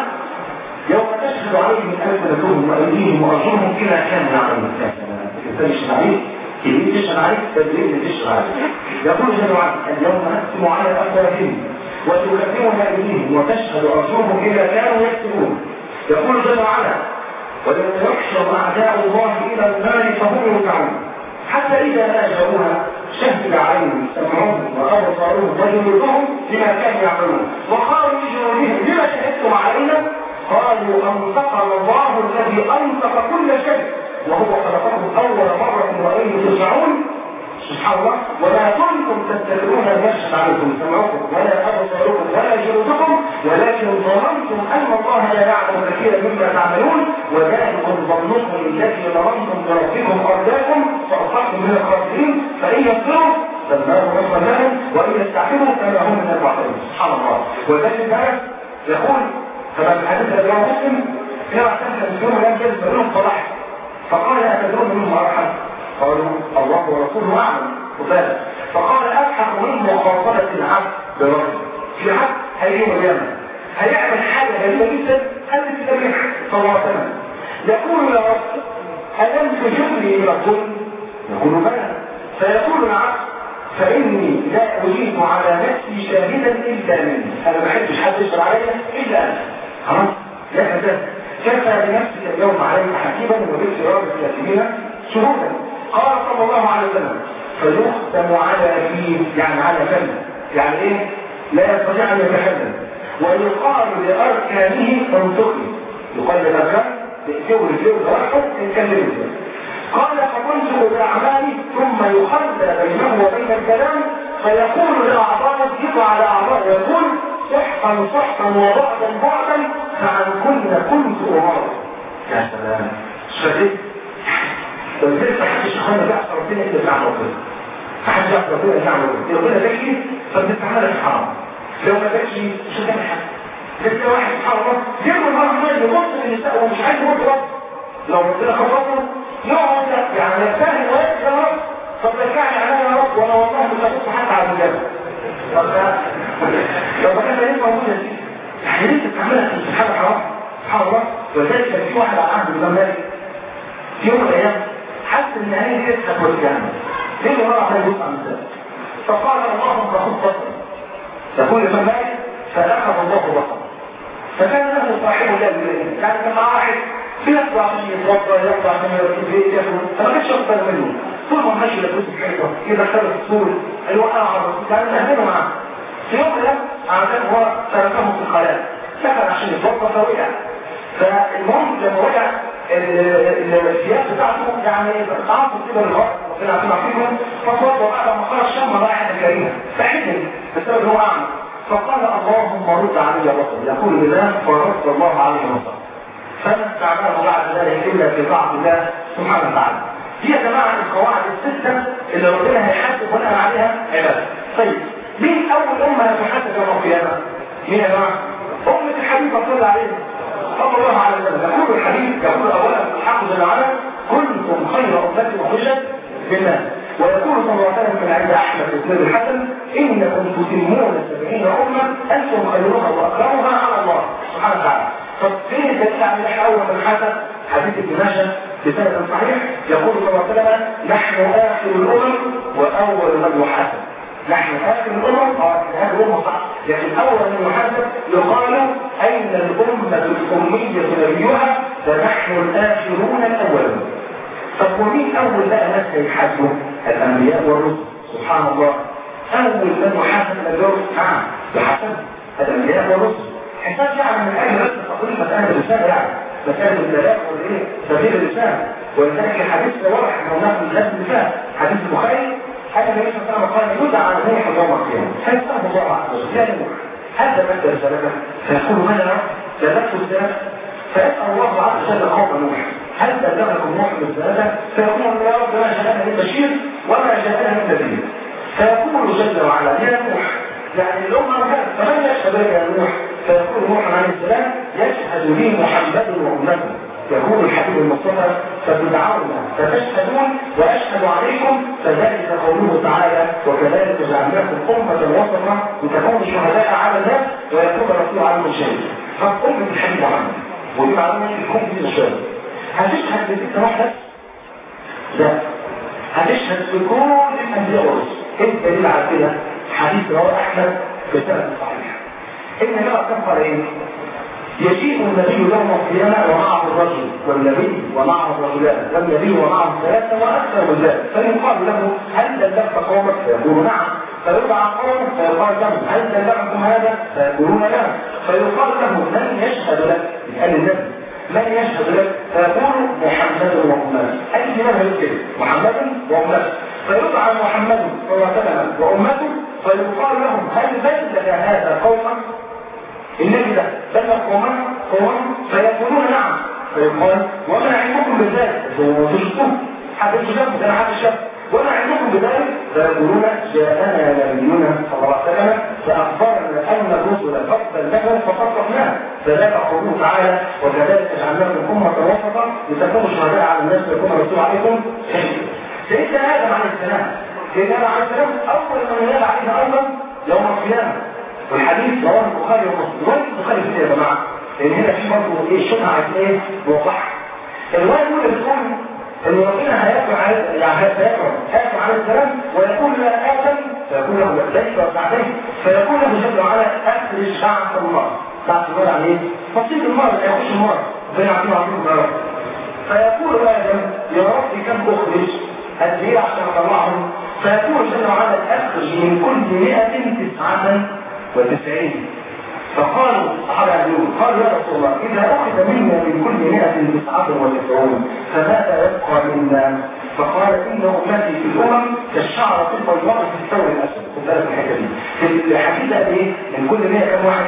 يوم تشهد عليهم ألسنتهم وأيديهم وأرجلهم كما كانوا يعملون الإنسان يشهد عليك اليمين تشهد عليك فاليمين تشهد عليك يقول جل وعلا اليوم نختم على أفواههم وتكلمنا أيديهم وتشهد أرجلهم إذا كانوا يكتبون يقول جل وعلا ويوم يحشر أعداء الله إلى النار فهم يوقعون حتى إذا ما جاءوها شهد عليهم سمعهم وأبصارهم وجلودهم بما كانوا يعملون وقالوا لجنودهم لما شهدتم علينا قالوا أنطقنا الله الذي أنطق كل شيء وهو خلقكم أول مرة وإن ترجعون سبحان الله ولا كنتم تستطيعون أن يشهد عليكم سمعكم ولا أبصاركم ولا جلودكم ولكن ظننتم أن الله لا يعلم كثيرا مما تعملون وذلكم ظنكم الذي ظننتم بربكم أرداكم فأصبحتم من الخاسرين فإن يصبروا فالنار مصر لهم وإن يستعفروا فما هم من الواحدين سبحان الله وذلك يقول كما في الحديث الذي رواه مسلم كما اعتمد المسلمون لم يجد منهم صلاح فقال اتدرون منهم ارحم قالوا الله ورسوله اعلم وذلك فقال الحق من مخاطبه العبد بربه في عبد هيجي يوم القيامه هيعمل حاجه غريبه جدا قبل التبريح صلى الله عليه وسلم يقول يا رب الم تجبني الى الظلم يقول بلى فيقول العبد فإني لا أجيب على نفسي شاهدا إلا مني أنا ما بحبش حد يشهد عليا إلا أنا خلاص لا ده كفى بنفسك اليوم عليك حكيما وبالسرار الكاتبين شهودا قال صلى الله عليه وسلم فيختم على فيه يعني على فم يعني ايه لا يستطيع ان يتكلم ويقال لاركانه انطقي يقال للاركان تقفوا رجليه وتوحد تتكلم ازاي قال فقلت باعمالي ثم يخلى بينه وبين الكلام فيقول لاعضائه يقع على اعضائه يقول سحقا سحقا وبعدا بعدا فعن كل كنت أمر يا سلام شديد ولذلك محدش اخوانا بيعصى ربنا الا بيعمل ربنا محدش يعصى ربنا الا بيعمل ربنا ربنا ذكي فبتتعامل حرام لو ما كانش مش هتعمل حاجه بس واحد سبحان الله جيبوا المرة ما يبص للنساء ومش عايز يبص رب لو ربنا خبطه يقعد يعني يستاهل ويقف يا رب طب رجعني عليا يا رب وانا والله مش هبص حتى على الرجال طب ده لو ما كان ليه موجود يا سيدي يعني ليه تتعاملها في سبحان حرام سبحان الله ولذلك كان في واحد على عهد الامام مالك في يوم من الايام حس ان هي دي هتوديها ليه اللي مرة عليه يبص على النساء فقال اللهم خذ بصري يقول الامام مالك فاخذ الله بصره فكان له صاحبه لا يريد يعني كان معاه واحد بيطلع عشان يتوضا يطلع عشان يركب ياكل فما كانش يقبل منه طول ما ماشي لابس الحيطه اذا خد الصور الوقع كان اهله معاه في يوم ده عشان هو تركه في الخلاء سكن عشان يتوضا فوقع فالمهم لما وقع الثياب بتاعته يعني تعاطوا كده للغرب ربنا يعطينا فيهم فتوضا بعد ما خرج شم رائحه كريمه فحزن بسبب هو اعمى فقال اللهم رد علي بصري يقول الإمام فرد الله عليه بصري فما استعمله بعد ذلك إلا في طاعة الله سبحانه وتعالى هي يا جماعة القواعد الستة اللي ربنا هيحاسب بناء عليها عبادة طيب مين أول أمة هتحاسب يوم القيامة؟ مين يا جماعة؟ أمة الحبيب صلى الله عليه صلى الله عليه وسلم يقول الحديث يقول أولا الحق جل وعلا كنتم خير أمة أخرجت للناس ويقول صلى الله عليه وسلم عند احمد بن الحسن انكم تتمون سبعين امه انتم خيرها واكرمها على الله سبحانه وتعالى طب فين الدليل على ان اول من حسن حديث ابن ماجه بسند صحيح يقول صلى الله عليه وسلم نحن اخر الامم واول من يحاسب نحن اخر الامم اه هذه الامه صح لكن اول من يحاسب يقال اين الامه الاميه نبيها فنحن الاخرون الاولون طب ومين اول بقى ناس هيحاسبوا الانبياء والرسل سبحان الله اول من يحاسب النبياء نعم بحسب الانبياء والرسل حساب يعني من اجل بس تقول مساله الرساله يعني مساله البلاغ والايه سبيل الرساله ولذلك الحديث ده واضح انه هناك من نفس الرساله حديث البخاري هذا النبي صلى الله عليه وسلم قال يدعى نوح يوم القيامه فيساله الله عز وجل يا نوح هذا مد رسالتك فيقول ماذا كذبت السلام فيسال الله عز وجل قوم نوح هل بلغكم نوح بالثلاثة فيقول يا رب ما جاءنا من بشير وما جاءنا من نذير فيقول جل وعلا يا نوح يعني الأمة فمن يشهد لك يا نوح فيقول نوح عليه السلام يشهد لي محمد وأمته يقول الحبيب المصطفى فتدعون فتشهدون واشهد عليكم فذلك قوله تعالى وكذلك جعلناكم امه وسطا لتكونوا شهداء على الناس ويكون الرسول عنكم شهيدا فامه الحبيب محمد ودي معلومه لكم في الشهاده هتشهد بذكر واحدة؟ لا هتشهد بكل الأنبياء والرسل ايه الدليل على كده؟ حديث رواه أحمد بسند صحيح إن بقى كفر إيه؟ يجيء النبي يوم القيامة ومعه الرجل والنبي ومعه الرجلان والنبي ومعه ثلاثة وأكثر من ذلك فيقال له هل بلغت قومك؟ فيقول نعم فيدعى قوم فيقال لهم هل بلغكم هذا؟ فيقولون لا فيقال له من يشهد لك؟ يسأل النبي من يشهد لك فيقول محمد وأمته أي من كده محمد وأمته فيدعى محمد صلى الله عليه وسلم وأمته فيقال لهم هل بلغ هذا قوما النبي ده بلغ قوما قوما فيقولون نعم فيقال وما علمكم بذلك هو تشكوه حد الشاب ده حد الشاب وما علمكم بذلك فيقولون جاءنا نبينا صلى الله عليه وسلم فاخبرنا ان الرسل قد بلغوا فصدقناه فذلك قوله تعالى وكذلك جعلناكم امه وسطا لتكونوا شهداء على الناس ويكون الرسول عليكم شهيدا سيدنا ادم عليه السلام سيدنا ادم عليه السلام اول من ينال عليه ايضا يوم القيامه والحديث رواه البخاري ومسلم روايه البخاري في يا جماعه لان هنا في برضه ايه شبهه عايز ايه نوضحها الروايه الاولى بتقول ان ربنا هياكل على يعني هياكل هياكل على السلام ويقول لا ادم فيقول له ليس بعدين فيقول له جل وعلا اخرج بعث الله بعث الله يعني ايه؟ تصيب المرض يخش المرض بين عظيم عظيم الرب فيقول ادم يا رب كم اخرج قد ايه عشان اطلعهم فيقول جل وعلا اخرج من كل 100 تسعة وتسعين فقالوا الصحابة يقولون قالوا يا رسول الله إذا أخذ منا من كل مئة تسعة وتسعون فماذا يبقى منا؟ فقال إن أمتي في الأمم كالشعرة البيضاء في الثور الأسود خد بالك من الحتة دي في الحديث قال إيه؟ من كل 100 كم واحد؟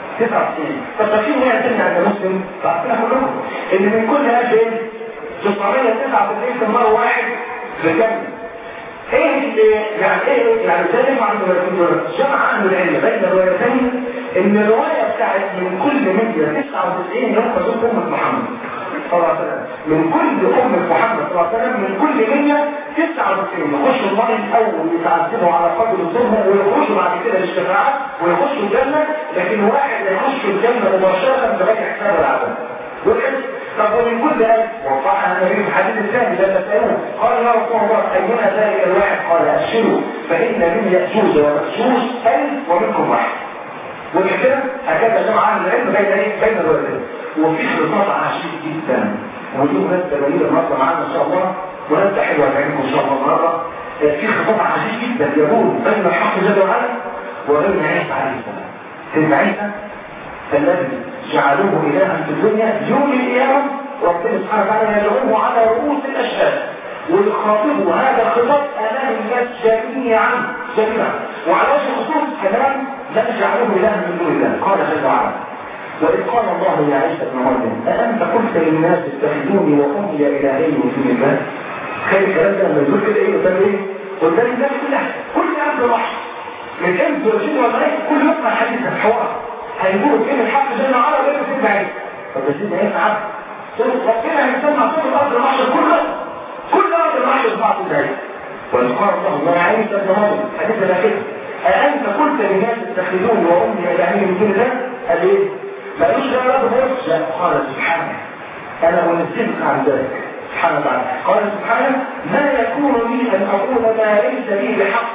99 طب في 100 تاني عند مسلم فعارفينها كلكم إن من كل 1000 999 في النار واحد في الجنة ايه اللي يعني ايه يعني ازاي نجمع الروايتين دول؟ جمع اهل العلم بين الروايتين ان الروايه بتاعت من كل 199 يوم خذوه امه محمد صلى الله عليه وسلم من كل امه محمد صلى الله عليه وسلم من كل 199 يخشوا النار الاول يتعذبوا على قدر ظلمهم ويخشوا بعد كده للشفاعه ويخشوا الجنه لكن واحد يخش الجنه مباشره بغير حساب العذاب والحس طب ومن كل ألف وصح النبي في الحديث الثاني لما سألوه قال يا رسول الله أينا ذلك الواحد قال أبشروا فإن من يأجوج ومأجوج ألف ومنكم واحد والكتاب هكذا جمع عن العلم بين ايه بين الوالدين وفي خطاب عشيق جدا ودي مناسبة جميلة النهارده معانا ان شاء الله مناسبة حلوة تعجبكم ان شاء الله النهارده في خطاب عشيق جدا يقول بين الحق جل وعلا وبين عيسى عليه السلام سيدنا عيسى الذي جعلوه إلها في الدنيا يوم القيامة ربنا سبحانه وتعالى يدعوه على رؤوس الأشهاد ويخاطبوا هذا الخطاب أمام الناس جميعا جميعا وعلى وجه الخصوص كمان لم يجعلوه إلها من دون الله قال جل وعلا وإذ قال الله يا عيسى ابن مريم أأنت قلت للناس اتخذوني وأمي إلهين من دون الله خير الكلام ده لما يقول كده ايه قدام ايه؟ قدام الناس كلها كل أمر وحش من انت وجن وملائكة كل يوم حديث الحوار هيقول بين الحق جل وعلا وبين سيدنا عيسى طب ده سيدنا عيسى عبد ربنا هيسمع صوت الارض المحشر كله كل ارض المحشر بعض ذلك وإذ قال الله يا عيسى ابن مريم حديث ده كده أأنت قلت للناس اتخذوني وأمي إلهين من دون الله؟ قال إيه؟ ما قالوش لا لا بص لا قال سبحانه أنا منزلك عن ذلك سبحانه وتعالى قال سبحانه ما يكون لي أن أقول ما ليس لي بحق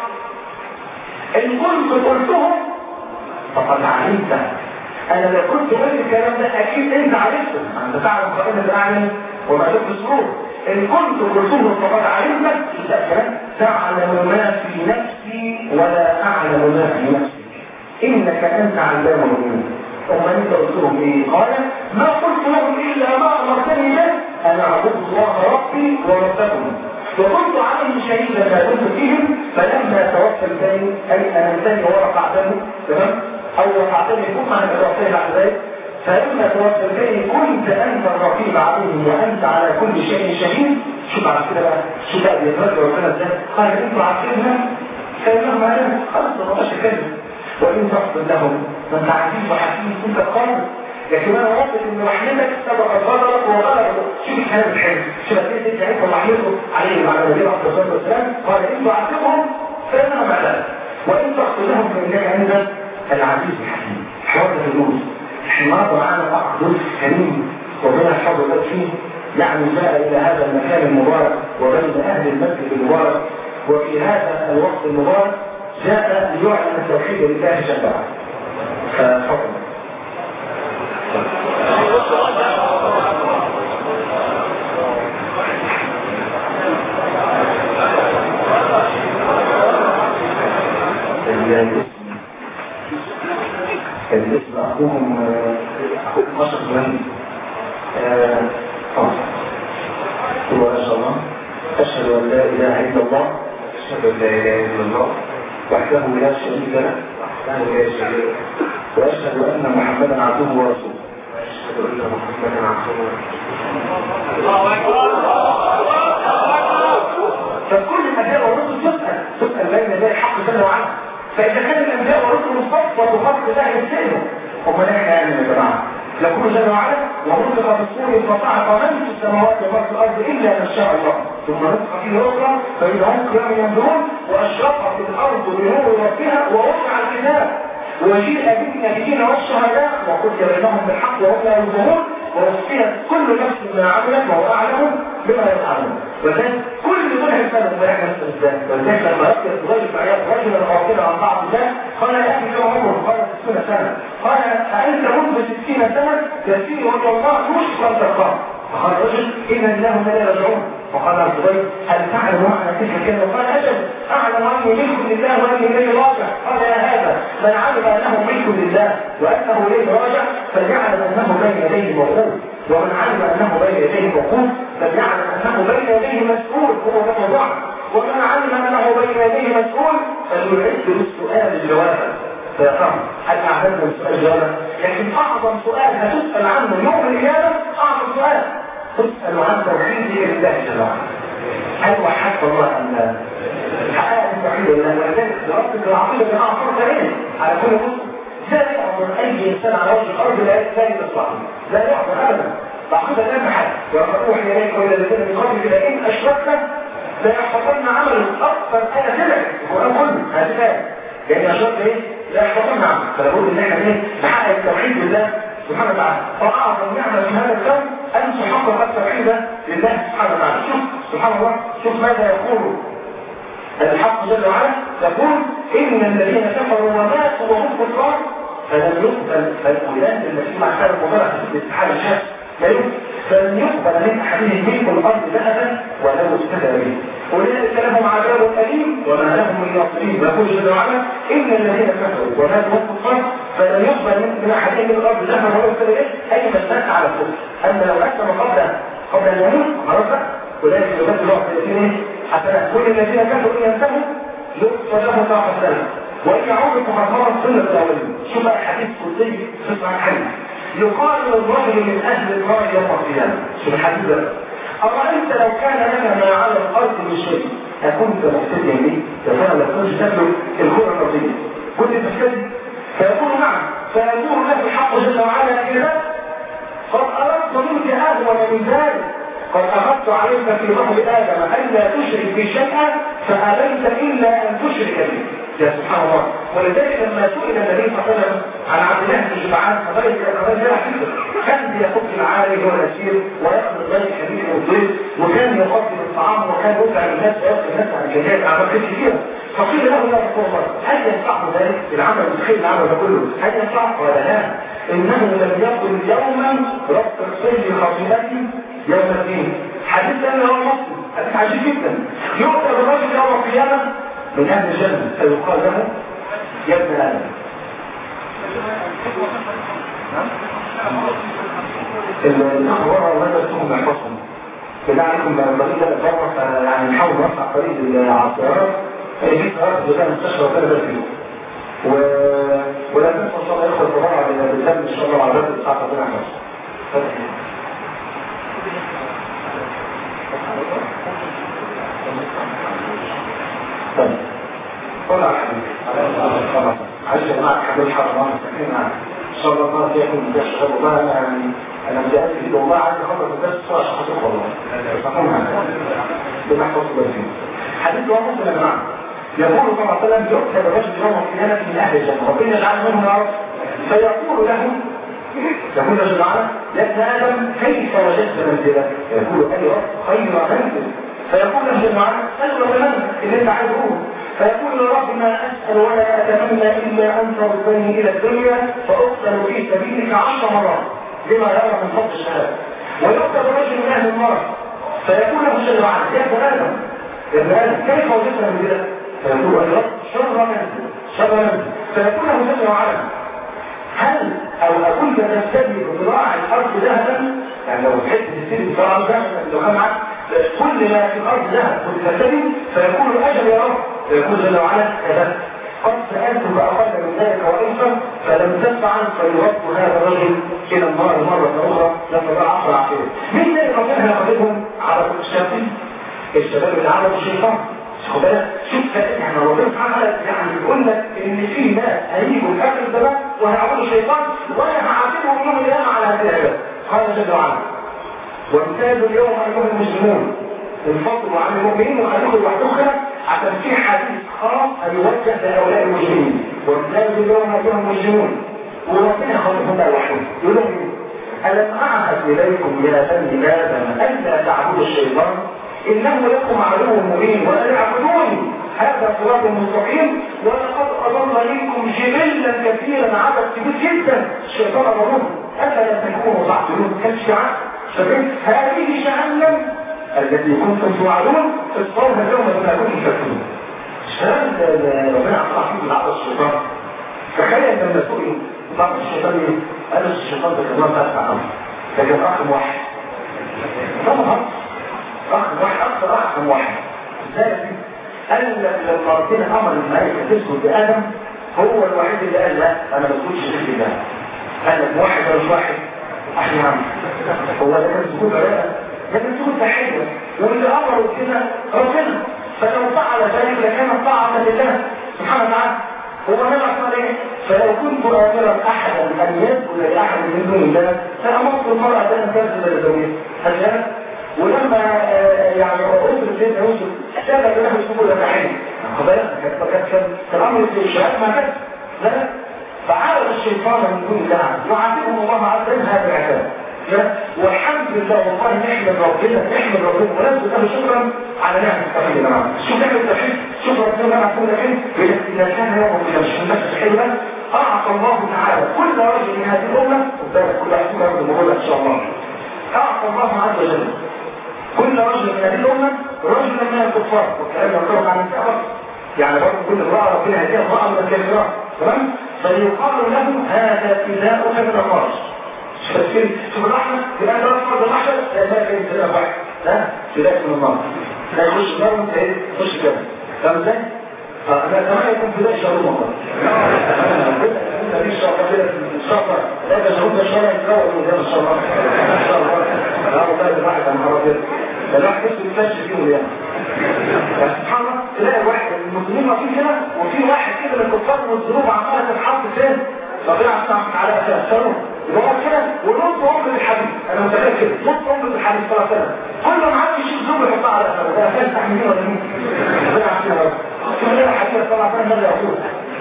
إن كنت قلته فقد علمت انا لو كنت قلت الكلام ده اكيد انت عرفته انت تعرف قائمة الاعلم وما في الصور ان كنت قلته فقد علمت تعلم ما في نفسي ولا اعلم ما في نفسي انك انت علام الغيوب وما انت قلت لهم ايه قال ما قلت لهم الا ما امرتني به انا اعبد الله ربي وربكم وكنت عليهم شهيدا ما كنت فيهم فلما توفيتني اي امنتني ورفعتني تمام او وقعتني ثم انا توفيت بعد ذلك فلما توفيتني كنت انت الرقيب عليهم وانت على كل شيء شهيد شوف على كده بقى شوف بقى بيترجع ربنا ازاي قال انتوا عارفينها فانهم عليهم خلاص ما بقاش كده وان تغفر لهم فانت عزيز وحكيم انت قادر لكن انا واثق ان رحمتك سبق غضبك وغلبك شوف الكلام الحلو شوف قد ايه انت عرفت رحمته عليهم على النبي عليه الصلاه والسلام قال ان تعذبهم فانهم عليهم وان تغفر لهم فانك عندك العزيز الحكيم حوار الفلوس النهارده معانا اخ ضيف كريم ربنا يحفظه الله فيه يعني جاء الى هذا المكان المبارك وبين اهل المسجد المبارك وفي هذا الوقت المبارك جاء ليعلن التوحيد لله جل وعلا ففضل الاسم اخوهم اخوهم اشرف بن هو ما شاء الله اشهد ان لا اله الا الله أشهد أن لا إله إلا الله وحده لا شريك له وحده لا شريك له واشهد ان محمدا عبده ورسوله وأشهد أن محمدا عبده فكل الانبياء والرسل تسال تسال بين يدي الحق جل وعلا فاذا كان الانبياء والرسل صفوه خلق الله يسالهم امال احنا يعني يا جماعه يقول جل وعلا ونفخ في الصور فصعق من في السماوات ومن في الارض الا من شاء الله ثم نفخ فيه اخرى فاذا هم قيام ينظرون واشرقت الارض بنور ربها ووضع الكتاب وجيء بالنبيين والشهداء وقضي بينهم بالحق وهم لا يظلمون ووفيت كل نفس ما عملت وهو اعلم بما يفعلون وذلك كل دول هيسالوا ما يعمل ازاي ولذلك لما يذكر ضيف عياض رجلا غافلا عن بعض الله قال يا اخي كم عمره قال 60 سنه قال أأنت منذ 60 سنه يسير وجه الله مش قد تقام فقال الرجل إن الله لا يرجعون وقال عبد الضيف هل تعلم معنى تلك الكلمة قال أجل أعلم أني ملك لله وأني إليه راجع قال يا هذا من علم أنه ملك لله وأنه إليه راجع فليعلم أنه بين يديه موقوف ومن علم أنه بين يديه موقوف فليعلم أنه بين يديه مسؤول هو من ضعف ومن علم أنه بين يديه مسؤول فليعد للسؤال جوابا فيفهم هل أعلمنا السؤال جوابا لكن أعظم سؤال هتسأل عنه يوم القيامة أعظم سؤال تسأل عن توحيد لله جل وعلا هل وحدت الله أم لا؟ ولذلك دراسة العقيدة من أعصار عين على كل مسلم لا يعبر أي إنسان على وجه الأرض لا يستاهل الصحيح لا يعبر أبدا العقيدة لا محل ولقد أوحي إليك وإلى الذين من قبلك لئن أشركت لا يحفظن عمل أكثر أنا سمعت القرآن كله هذه الآية لأن أشركت إيه؟ لا يحفظن عمل فلابد إن إحنا إيه؟ نحقق التوحيد لله سبحانه وتعالى فأعظم نعمة في هذا الكون أن تحقق التوحيد لله سبحانه وتعالى شوف سبحان الله شوف ماذا يقول الحق جل وعلا يقول إن الذين كفروا وماتوا وهم كفار فلم يقبل فالولاد التي مع حال المضارع في استحال الشخص لا يقبل فلن يقبل من أحدهم ملك الأرض ذهبا ولو ابتدى به أولئك لهم عذاب أليم وما لهم من ناصرين ويقول جل وعلا إن الذين كفروا وماتوا وهم كفار فلن يقبل من أحدهم من الأرض ذهبا ولو ابتدى به أي من مات على الكفر أما لو أسلم قبل قبل أن يموت خلاص بقى أولئك يبدل الله في حسنات كل الذين كفروا إن ينتهوا يغفر لهم ما حسنات وإن يعودوا فقد مرت سنة الأولين شو بقى حديث قدسي في صحيح الحديث يقال للرجل من أهل النار يوم القيامة شو الحديث ده أرأيت لو كان لك ما على الأرض من شيء أكنت مبتدئا لي فأنا لو كنت تبلغ الكرة الأرضية كنت تبتدئ فيقول نعم فيقول له الحق جل وعلا كده قد أردت منك أهون من ذلك قد أخذت عليك في ظهر آدم ألا تشرك بي شيئا فأبيت إلا أن تشرك بي يا سبحان الله ولذلك لما سئل النبي صلى الله عليه وسلم عن عبد الله بن جمعان فضيف الرجل جرح كان بيقف العالي والأسير ويأخذ الضيف كبير والضيف وكان يقدم الطعام وكان يدعى الناس ويأخذ الناس عن الجهاد أعمال كثيرة فقيل له يا رسول الله هل ينفعه ذلك العمل الخير العمل ده كله هل ينفعه قال لا إنه لم يكن يوما رب الخير خطيئتي يوم الدين حديث أنه هو مسلم حديث عجيب جدا يؤتى بالرجل يوم القيامة من أهل الجنة فيقال له يا ابن آدم الأخبار ماذا تكون محفظهم بالله عليكم بقى الطريق ده بره يعني نحاول نوسع طريق العصيرات في سيارات بتاع المستشفى وكذا ده فيه و... ولا تنسى ان شاء الله يدخل الطباعة بالتم ان شاء الله على ذات الساعة ربنا يحفظ طيب طلع الحديث عايش يا جماعة حبيب حرب الله مستقيم معنا ان شاء الله ما فيكم من داش خير والله انا يعني انا متأكد والله عايز اخبر من داش بسرعة عشان خاطر والله فقوم معنا بنحفظ بالفين حديث هو مسلم يا جماعة يقول صلى الله عليه وسلم يؤتى برجل يوم القيامة من اهل الجنة ربنا يجعل منهم يا رب فيقول له يقول له جماعة يا ابن آدم كيف وجدت منزلك؟ يقول أي رب خير منزل فيقول له جماعة أسأل من اللي انت عايز تقول فيقول يا رب ما أسأل ولا أتمنى إلا أن تردني إلى الدنيا فأقتل في سبيلك عشر مرات لما يرى من فضل الشهادة ويؤتى برجل من أهل النار فيقول له جماعة يا ابن آدم يا ابن آدم كيف وجدت منزلك؟ فيقول يا رب شر منزل شر منزل فيقول له جل وعلا هل او اكون تستبدل بزراعة الارض ذهبا يعني لو تحب تستبدل بزراعة ذهبا لو كان معك كل ما في الارض ذهب كنت تستبدل فيقول اجل يا رب فيقول جل وعلا كذا قد سألت فأقل من ذلك وأيضا فلم تفعل فيرد هذا الرجل إلى النار مرة أخرى لما بقى عصر عقيدة مين ذلك ربنا هيقضيهم على الشياطين الشباب اللي عملوا الشيطان خد بالك شوف احنا ربنا سبحانه وتعالى يعني بيقول لك ان في ناس هيجوا في اخر الزمان وهيعبدوا الشيطان وانا هعاتبهم يوم القيامه على هذه العباده قال جل وعلا وامتازوا اليوم ايها المسلمون انفصلوا عن المؤمنين وخليكم لوحدكم كده عشان في حديث خاص هيوجه لهؤلاء المسلمين وامتازوا اليوم ايها المسلمون وربنا خلقهم بقى لوحدهم يقول لهم ألم أعهد إليكم يا بني آدم ألا تعبدوا الشيطان إنه لكم عدو مبين وأن اعبدوني هذا صراط مستقيم ولقد أضل منكم جبلا كثيرا عدد كبير جدا الشيطان أضلهم أفلا تكونوا تعقلون كالشعب شباب هذه جهنم التي كنتم توعدون اصطوها اليوم بما كنتم تكونون الشباب ربنا عطاه فيه بالعقل الشيطان تخيل لما سئل بعض الشيطان ايه؟ قال الشيطان ده كمان تسع عمر ده كان اخ واحد طبعا اخ واحد اكثر اخ واحد ازاي قال لما ربنا امر الملائكه تسجد لادم هو الوحيد اللي قال لا انا ما بسجدش لله الله قال لك واحد ولا مش واحد احنا عم هو ده كان سجود ولا لا ده كان سجود تحيه واللي امره كده ربنا فلو فعل ذلك لكان طاعه طاعة لله سبحانه وتعالى هو النبي عليه ايه؟ فلو كنت امرا احدا ان يسجد لاحد من دون الله فامرت المراه ان تسجد لزوجها هل ولما يعني اسره سيدنا يوسف سجد له سجود الرحيم خد بالك كان الامر في الشهاده ما كان لا فعارض الشيطان من دون الله يعاتبهم الله عز وجل هذا العذاب والحمد لله والله نحمد ربنا نحمد ربنا ونسجد له شكرا على نعمه التوحيد يا جماعه شوف نعمه التوحيد شوف ربنا نعمه كل شيء اذا كان يوم القيامه مش النفس الحلوه اعطى الله تعالى كل رجل من هذه الامه قدامك كل واحد فينا رجل مقول ان شاء الله اعطى الله عز وجل كل رجل من هذه الامه رجلا من الكفار والكلام ينطبق عن الكفر يعني برضه كل امراه ربنا هديها امراه من الكافرات تمام فيقال له هذا فداؤك من النار تفسير شوف الرحمة يبقى انت راس فرض المحشر لا لا كان يتلاقى واحد لا فداك من النار لا يخش النار وانت ايه تخش كده فاهم ازاي؟ انا كمان يكون فداك شهر والله انت دي الشهر كده ان شاء الله لا ده شهر ده شهر يتكون من هذا الشهر ان شاء الله لا والله ده واحد انا هرب كده ده الواحد بس بيفش فيهم يعني سبحان الله تلاقي واحد المسلمين واقفين كده وفي واحد كده من الكفار والذنوب عماله تتحط فين ربنا سبحانه وتعالى تأثره يقعد كده ونص عمر الحديث انا متخيل كده نص عمر الحديث صلى الله عليه وسلم كل ما عاد يشيل ذنوب يحطها على اثره ده كان تحملين ولا مين؟ ربنا عارفين يا رب كل الحديث صلى الله عليه وسلم ماذا يقول؟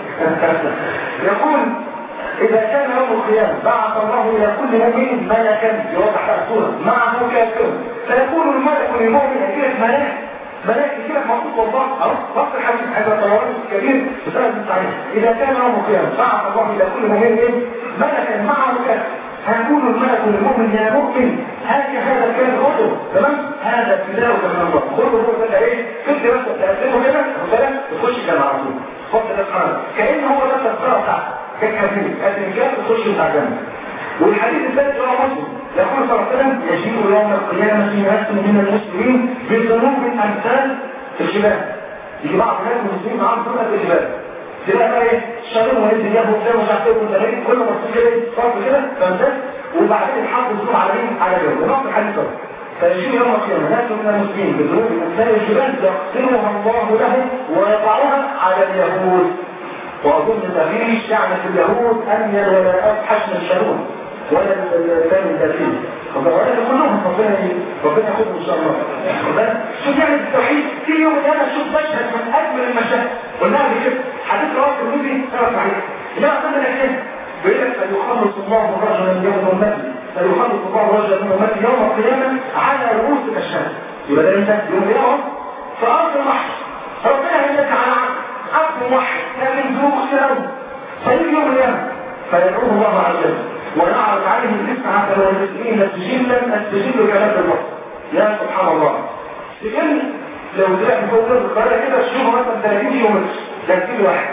يقول إذا كان يوم القيامة بعث الله إلى كل مؤمن ملكا يوضح الصورة معه كافر فيقول الملك للمؤمن أكيد ملاك ملاك كده مخصوص والله أهو وقت الحديث هذا الطوارئ الكبير بسبب التعليم إذا كان يوم القيامة بعث الله إلى كل مؤمن ملكا معه كافر هيقول الملك للمؤمن يا مؤمن هات هذا الكلام خذه تمام هذا ابتلاء من الله خذه هو ده ايه كنت بس تقدمه كده وبالك تخش كده على طول فضل القرآن كأن هو ده التذكرة بتاعته كالكافرين الرجال تخش بتاع جنة والحديث الثالث هو مسلم يقول صلى الله عليه وسلم يجيء يوم القيامة ناس من المسلمين بذنوب امثال الجبال يجي بعض الناس المسلمين معاهم ذنوب الجبال تلاقي بقى ايه شغل وينزل ياخد زي ما مش عارف ايه كل ما تصير كده صرف كده فهمت وبعدين يتحط الذنوب على مين على جنب ونقص الحديث ده فيجيء يوم القيامة ناس من المسلمين بذنوب امثال الجبال يغفرها الله لهم ويضعها على اليهود وأظن مفيش يعني في اليهود أميل ولا أبحث من شارون ولا الثاني الدافين ولا كلهم ربنا ربنا ياخذهم ان شاء الله شوف يعني التوحيد في يوم انا اشوف مشهد من اجمل المشاهد قلناها قبل كده حديث رواه الترمذي انا صحيح لا اقل من كده بيقول لك فيخلص الله رجلا يوم امتي فيخلص الله رجلا من امتي يوم القيامه على رؤوس الاشهاد يبقى ده انت يوم القيامه في ارض المحشر ربنا هيدك على عبد واحد لكن ذنوب كتير قوي فيجي يوم القيامه فيدعوه الله عز وجل ونعرض عليه تسعة وتسعين سجلا السجل كلام الله يا سبحان الله سجل لو طلع فوق القاهرة كده تشوفه مثلا 30 يوم ده كيلو واحد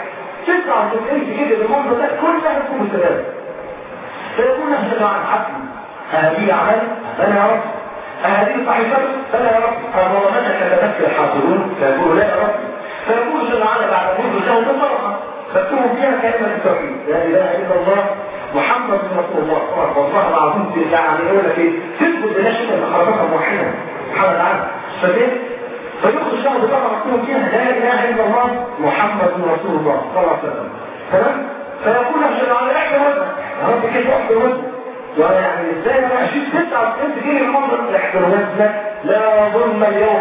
99 سجل بالمنظر ده كلها تكون سلام فيقول نفس عن حكم هذه أعمال فلا يا رب هذه صحيفة فلا يا رب فظلمتك كتبت الحاضرون فيقول لا يا رب فيقول جل وعلا بعد موت له بصرخة فاكتبوا فيها كلمة التوحيد لا إله إلا الله محمد رسول الله والله العظيم يعني يقول لك ايه تثبت لنا شيء من خرجها موحدا سبحانه وتعالى فكيف فيخرج له بطاقه مكتوب فيها لا اله الا الله محمد رسول الله صلى الله عليه وسلم تمام فيقول له جل وعلا احمي وزنك يا رب كيف احمي وزنك ويعني ازاي انا اشيل 99 جنيه المنظر احمي وزنك لا ظلم اليوم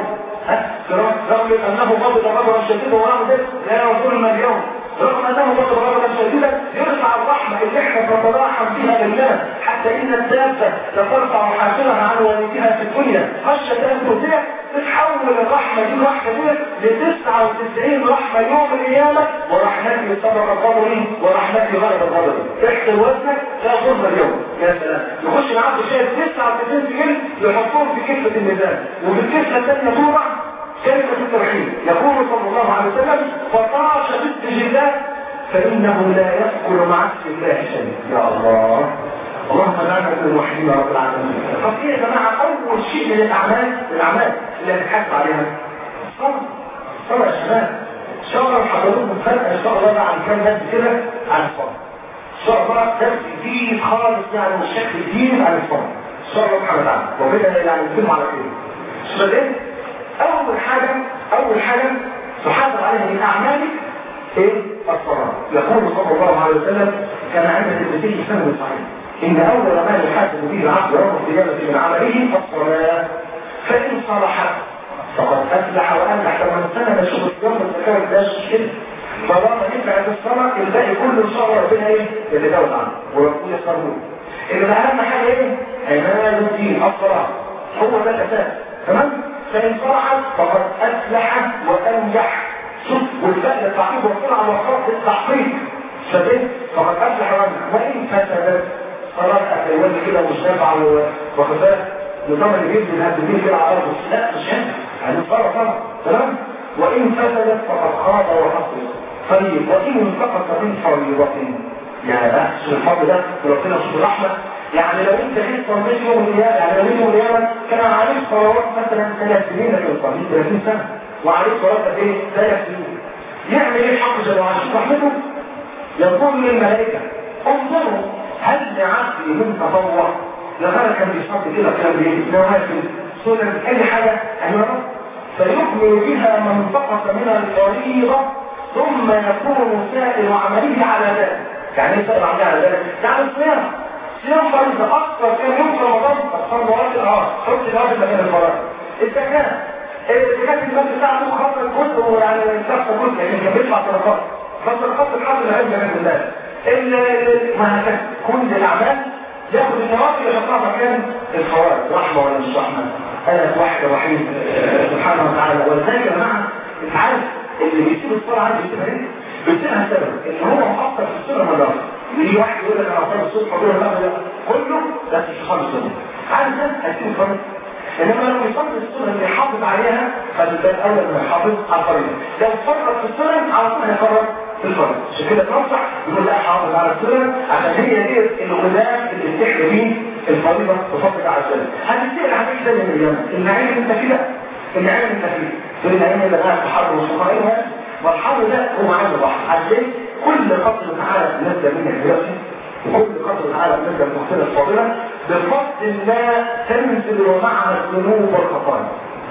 رغم انه غضب غضبا شديدا ورغم ذلك لا ظلم اليوم رغم انه غضب غضبا شديدا يرفع الرحمه اللي احنا نتراحم بها لله حتى ان الدابه لترفع حافلها عن والدها في الدنيا خشيه ان تؤذيك تتحول الرحمه دي الرحمه دي ل 99 رحمه يوم القيامه ورحمتي سبق غضبي ورحمتي غلب غضبي احسن وزنك لا ظلم اليوم يا سلام يخش العبد شايف 99 جنيه يحطهم في كفه الميزان وفي الكفه الثانيه توضع كلمة التوحيد يقول صلى الله عليه وسلم فطاش بالسجلات فإنه لا يأكل مع اسم الله شيء يا الله اللهم اجعلنا من الموحدين يا رب العالمين طب ايه يا جماعه اول شيء من الاعمال الاعمال اللي هنتحاسب عليها الصبر الصبر يا شباب ان شاء الله حضراتكم فرق ان شاء الله بقى عن كام درس كده عن الصبر ان شاء الله درس جديد خالص يعني مش شكل جديد عن الصبر ان شاء الله سبحانه وتعالى وكده يعني نتكلم على كده شباب اول حاجة اول حاجة تحافظ عليها عليه من اعمالك ايه الصلاه يقول صلى الله عليه وسلم كما عند الترمذي سنه صحيح ان اول ما يحاسب به العبد يوم القيامه من عمله الصلاه فان صلحت فقد افلح وانجح لما السنه نشوف اليوم الزكاه ده كده طالما نفعت الصلاه الباقي كله ان شاء الله ربنا ايه يتجاوز عنه وربنا يسره اللي اهم حاجه ايه عماد الدين الصلاه هو ده الاساس تمام فان صلحت فقد افلح وانجح شوف والفعل التعقيد والصنع والخط التحقيق فبين فقد افلح وانجح وان فسدت صلاه اخوان كده مش نافعه وخفاف نظام اللي بيبني الهدفين كده على الارض لا مش هنا يعني صلاه طبعا تمام وان فسدت فقد خاض وحصل طيب وان انتقص من فريضه يعني بقى شوف الفضل ده وربنا شوف الرحمه يعني لو انت جيت صليت يوم القيامه يعني لو يوم القيامه كان عليك صلوات مثلا ثلاث سنين لكن صليت 30 سنه وعليك صلاه قد ايه؟ ثلاث سنين يعمل ايه الحق جل وعلا شوف رحمته يقول للملائكه انظروا هل لعبدي من تطوع لغايه كان بيصلي كده كان بينوافل سنن اي حاجه ايوه فيكمل بها من سقط من الفريضه ثم يكون سائر عمله على ذلك يعني ايه سائر عمله على ذلك؟ يعني الصيام صيام فريضه اكثر كان يوم رمضان اصلا مواد اه حط الواجب مكان الفرائض الزكاه الزكاه المال بتاعته خاصه جزء ويعني شخص جزء يعني كان بيدفع صدقات فالصدقات الحمد لله عند جنب الله وهكذا كل الاعمال ياخد النوافل يحطها مكان الفوائد رحمه ولا مش رحمه انا واحد رحيم سبحانه وتعالى ولذلك يا جماعه انت عارف اللي بيسيب الصلاه عنده بيسيبها ليه؟ بيسيبها سبب ان هو مقصر في السنه مرات يجي واحد يقول لك انا اصلي الصبح اقول له كله بس مش خالص السنه عارف ده هيسيب الفرض انما لو يصلي السنه اللي يحافظ عليها فده الاول انه يحافظ على الفريضه لو فرط في السنه على طول هيفرط في الفرض عشان كده تنصح يقول لا حافظ على السنه عشان هي دي الغلاف اللي بتحمي بيه الفريضه بفضل على السنه هتسال عليك ده من اليوم النعيم انت كده النعيم انت فيه تقول النعيم اللي قاعد في حر وصفائها والحر ده هو عايز البحر عشان كل قطر تعالى نزل من الجراسي وكل قطر تعالى نزل مختلف الفاضله بفضل الله تنزل ومعها الذنوب والخطايا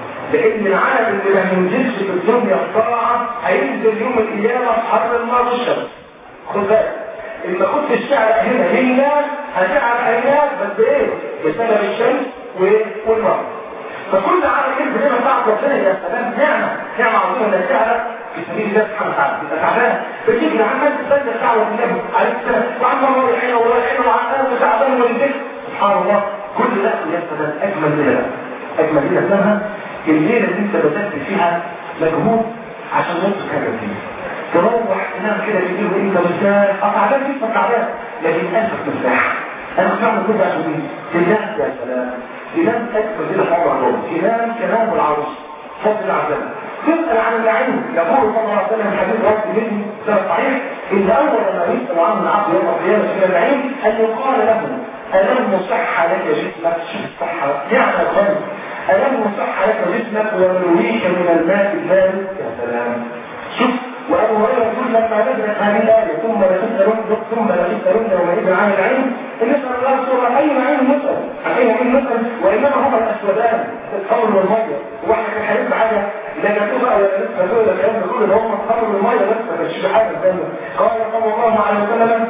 لان العالم اللي ما ينزلش في الدنيا الطاعه هينزل يوم القيامه في حر النار والشمس خد بالك ان كنت الشعر هنا لله هتعرف عينات بس ايه بسبب الشمس والنار فكل عالم ينزل هنا تعرف ربنا يا سلام نعمه نعمه عظيمه انك تعرف في سبيل الله سبحانه وتعالى انت تعبان بتيجي لعمل تستنى دعوه النبي عليه السلام وعمال رايحين ورايحين وعمال وتعبان ويدك سبحان الله كل ده يا سلام اجمل ليله اجمل ليله اسمها الليله اللي انت بذلت فيها مجهود عشان نص حاجه فيه تروح تنام كده بالليل وانت مرتاح اه تعبان جسمك تعبان لكن قلبك مرتاح انا كنت بعمل كده عشان ايه؟ تنام يا سلام تنام اجمل ليله في عمرك تنام كلام العروس فضل العذاب تسأل عن العلم يقول صلى الله عليه وسلم حديث رب جدي ده صحيح إن أول ما يسأل عن العبد يوم القيامة من العلم أن يقال له ألم صح لك جسمك شوف الصحة نعم الخير ألم صح لك جسمك ونرويك من الماء البارد يا سلام شوف وأبو هريرة يقول لما نزلت هذه الآية ثم لتسألن ثم لتسألن يومئذ عن العلم إن نسأل الله سبحانه أي علم نسأل عن أي علم نسأل وإنما هما الأسودان القول والمية واحد كان هيبقى حاجة لا جاتوه بقى ولا لسه دول الكلام ده كله هم القول والمية بس ما كانش في حاجة ثانية قال صلى الله عليه وسلم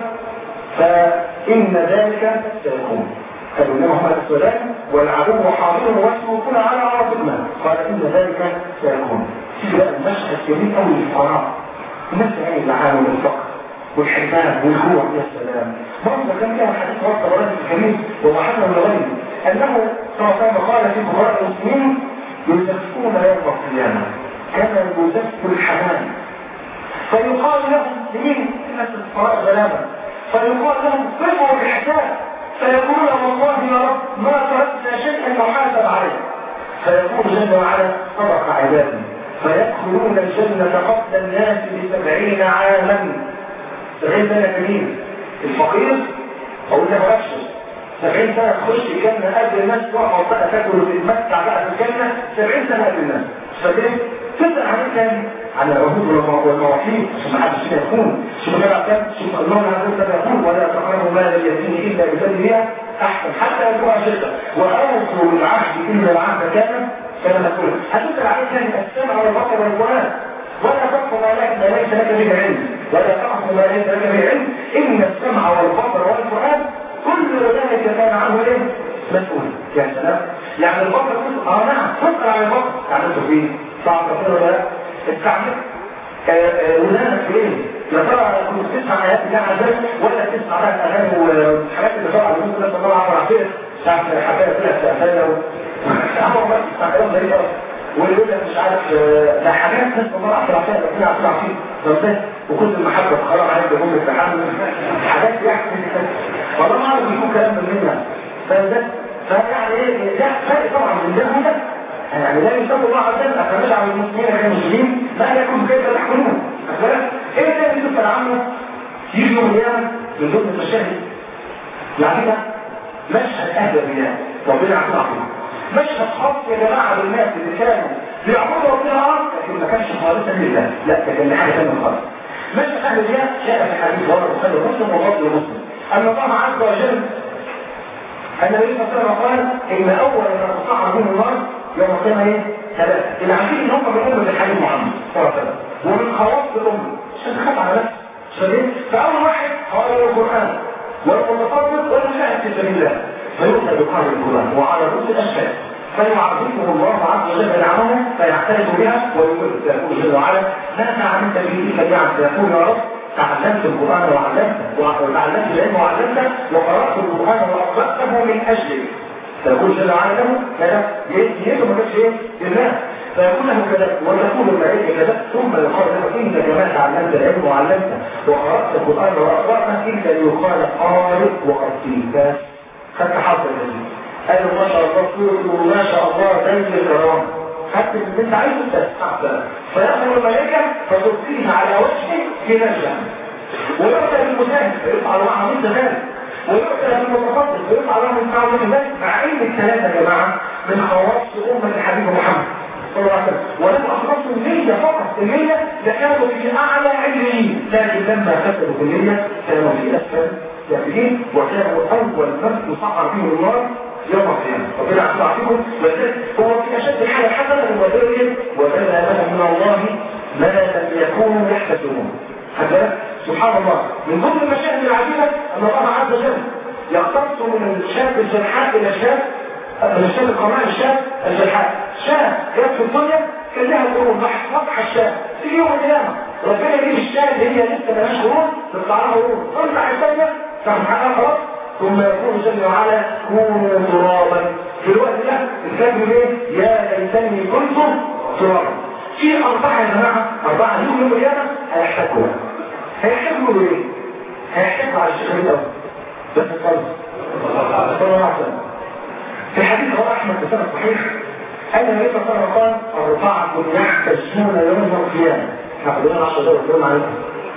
فإن ذلك سيكون قالوا انما هم الاسودان والعدو حاضر واسمه على عرض الماء قال ان ذلك سيكون في بقى المشهد جميل قوي للفراغ الناس يعني العالم والفقر والحرمان والجوع يا سلام برضه كان فيها حديث وقت الرجل الكريم ومحمد الغني انه صلى الله عليه وسلم قال في كبراء المسلمين يزفون يوم القيامه كما يزف الحمام فيقال لهم لمين الناس الفقراء غلابه فيقال لهم قفوا بالحساب فيقول والله يا رب ما تركنا شيئا نحاسب عليه فيقول جل وعلا صدق عبادي فيدخلون الجنة قبل الناس بسبعين عاما سبعين سنة كبير الفقير أقول له أبشر سبعين سنة تخش الجنة قبل الناس تقعد بقى تاكل وتتمتع بقى في الجنة سبعين سنة قبل الناس فاكرين؟ تسأل عن تاني عن العهود والمواثيق عشان ما حدش فينا يكون شوف كده كام شوف الله عز وجل يقول ولا تقربوا مال اليتيم الا بسببها احسن حتى يكون شركا واوفوا بالعهد الا العهد كان كان مسؤولا هتسال عليه تاني السمع والبصر والفؤاد ولا تقف ما لك ما ليس لك به علم ولا تقف ما ليس لك به علم ان السمع والبصر والفؤاد كل ذلك كان عنه ايه مسؤول يا سلام يعني البصر كله اه نعم فكر على البصر تعملته فيه صعب كده ولا لا استعمل ولادك فين يا ترى كنت تسمع ايات الله عز وجل ولا تسمع بقى اغاني والحاجات اللي طالعه من الناس الله عبر عن كده ساعه الحكايه طلعت سقفانه اهو بس بتاع كلام غريب قوي واللي يقول لك مش عارف ده حاجات ناس الله عبر عن كده ربنا عبر عن كده وكل المحبه خلاص عليك بهم التحمل حاجات يعني والله ما اعرف يكون كلام من منا فده فيعني ايه ده فرق طبعا من ده وده يعني لا يسمى الله عز وجل أفنجعل المسلمين كالمسلمين ما لكم كيف تحكمون أفلا إيه ده اللي تسأل عنه يجي يوم القيامة من ضمن المشاهد يعني ده مشهد أهل الرياء ربنا يعطينا عقيم مشهد خاص يا جماعة بالناس اللي كانوا بيعبدوا ربنا لكن ما كانش خالصا لله لا ده كان حاجة ثانية خالص مشهد أهل الرياء جاء في حديث ورد البخاري ومسلم وفضل مسلم أن الله عز وجل النبي صلى الله عليه وسلم قال إن أول ما تصعد من النار يوم القيامة ايه؟ ثلاثة اللي عارفين ان هم من أمة الحبيب محمد صلى الله عليه وسلم ومن خواص الأمة عشان تخاف على نفسك عشان فأول واحد قال القرآن والمتصدق والمشاهد في سبيل الله فيؤتى بقرن القرآن وعلى رؤوس الأشهاد فيعرفه الله عز وجل نعمه فيعترف بها ويقول يقول جل وعلا ماذا عملت به تلك النعم فيقول يا رب تعلمت القرآن وعلمته وتعلمت العلم وعلمته وقرأت القرآن وأطلقته من أجلك فيقول جل وعلا له كذا يده ما كانش ايه لله فيقول له كذا وتقول الملائكه كذا ثم يقال له انك ما تعلمت العلم وعلمته وقرات القران واقراته الا يقال قارئ وقرتيك خدت حظ الذي قال ما شاء الله سوره ما شاء الله زي الكرام خدت اللي انت عايزه تستحسن فيأمر الملائكه فتلقيه على وجهه في نجم ويؤتى بالمساهم فيفعل معه مثل ذلك ويؤتى بالمتصدق ويفعل له من تعود ذلك مع ان الثلاثه يا جماعه من خواص امه الحبيب محمد صلى الله عليه وسلم ولم اخلصوا النية فقط النية لكانوا في اعلى علمين لكن لما خسروا في النية كانوا في اسفل سافلين وكانوا اول من يصعر فيهم النار يوم القيامة ربنا يعطينا فيكم ولذلك هو في اشد الحالة حسنة وبدأ وبدا لهم من الله ما لم يكونوا يحتسبون حتى سبحان الله من ضمن المشاهد العجيبة أن الله عز وجل يختص من الشاب الجرحاء إلى الشاب من الشاب القماء الشاب الجرحاء شاب كانت في الدنيا كان لها قرون وضح الشاب في يوم القيامة ربنا يجيب الشاب اللي هي لسه مالهاش قرون تطلع لها قرون تطلع الثانية تحققها خلاص ثم يقول جل وعلا كونوا ترابا في الوقت ده الكلب ايه يا ليتني كنت ترابا في أربعة يا جماعة أربعة يوم يوم القيامة هيحتاجوا هيحتاجوا ايه؟ هيحتاجوا على الشيخ الأول بس الصلاة صلى الله عليه وسلم في حديث رواه أحمد بسنة صحيح أن النبي صلى الله عليه وسلم قال أربعة يحتجون يوم القيامة ناخد لنا 10 دقايق نقول عليهم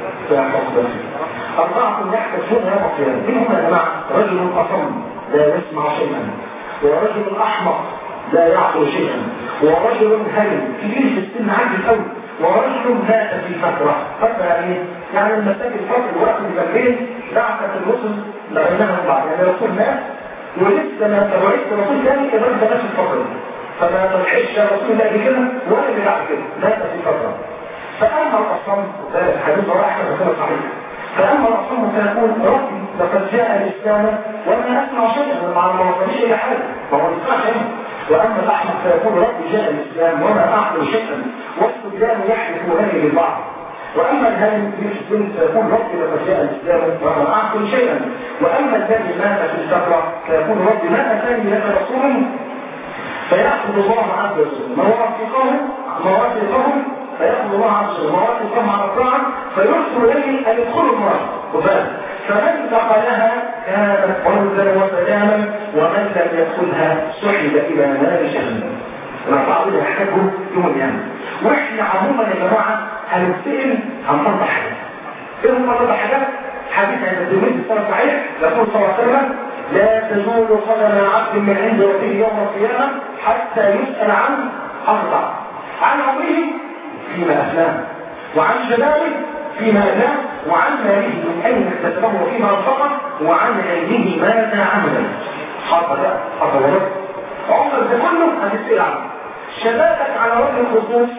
أربعة يحتجون يوم القيامة مين هم يا جماعة؟ رجل أصم لا يسمع شيئا ورجل أحمق لا يعقل شيئا ورجل هرم كبير في السن عجل قوي ورجل مات في فترة فترة يعني يعني المساجد فترة الوقت اللي بين بعثة الرسل لغيناها بعض يعني الرسول مات ولسه ما تبعث رسول ثاني كمان ده نفس الفترة فما تلحقش الرسول لا كده ولا اللي بعد كده مات في فترة فأما الأصم ده الحديث رواه أحمد بن صحيح فأما الأصم فيقول ربي لقد جاء الإسلام وأنا أسمع شيئا مع ما وصلش إلى حاجة ما هو يسمع شيئا وأما الأحمق فيقول ربي جاء الإسلام وما أعقل شيئا والصبيان يحلفونني للبعض وأما الهالم يحزن فيقول ربي لقد جاء الإسلام وما أعقل شيئا وأما الذي مات في السفرة فيقول ربي ما أتاني لك رسول فيأخذ الله عز وجل مواثقهم مواثقهم فيأخذ الله عز وجل مواثقهم على الطاعة فيرسل إليه أن يدخلوا النار وفاهم فمن دخلها كانت فوزا وسلاما ومن لم يدخلها سحب الى نار جهنم رفعوا له يحتاجوا يوم القيامه واحنا عموما يا جماعه هنتسال عن اربع حاجات ايه هم اربع حاجات حديث عند الترمذي الصلاه صحيح يقول صلى الله عليه وسلم لا تزول قدم عبد من عند ربه يوم القيامه حتى يسال عن اربع عن عمره فيما افناه وعن شبابه فيما أداه وعن ماله من أين اكتسبه وفيما أنفقه وعن علمه ماذا عمل حصل حصل عمر ده كله هتسأل عنه شبابك على وجه الخصوص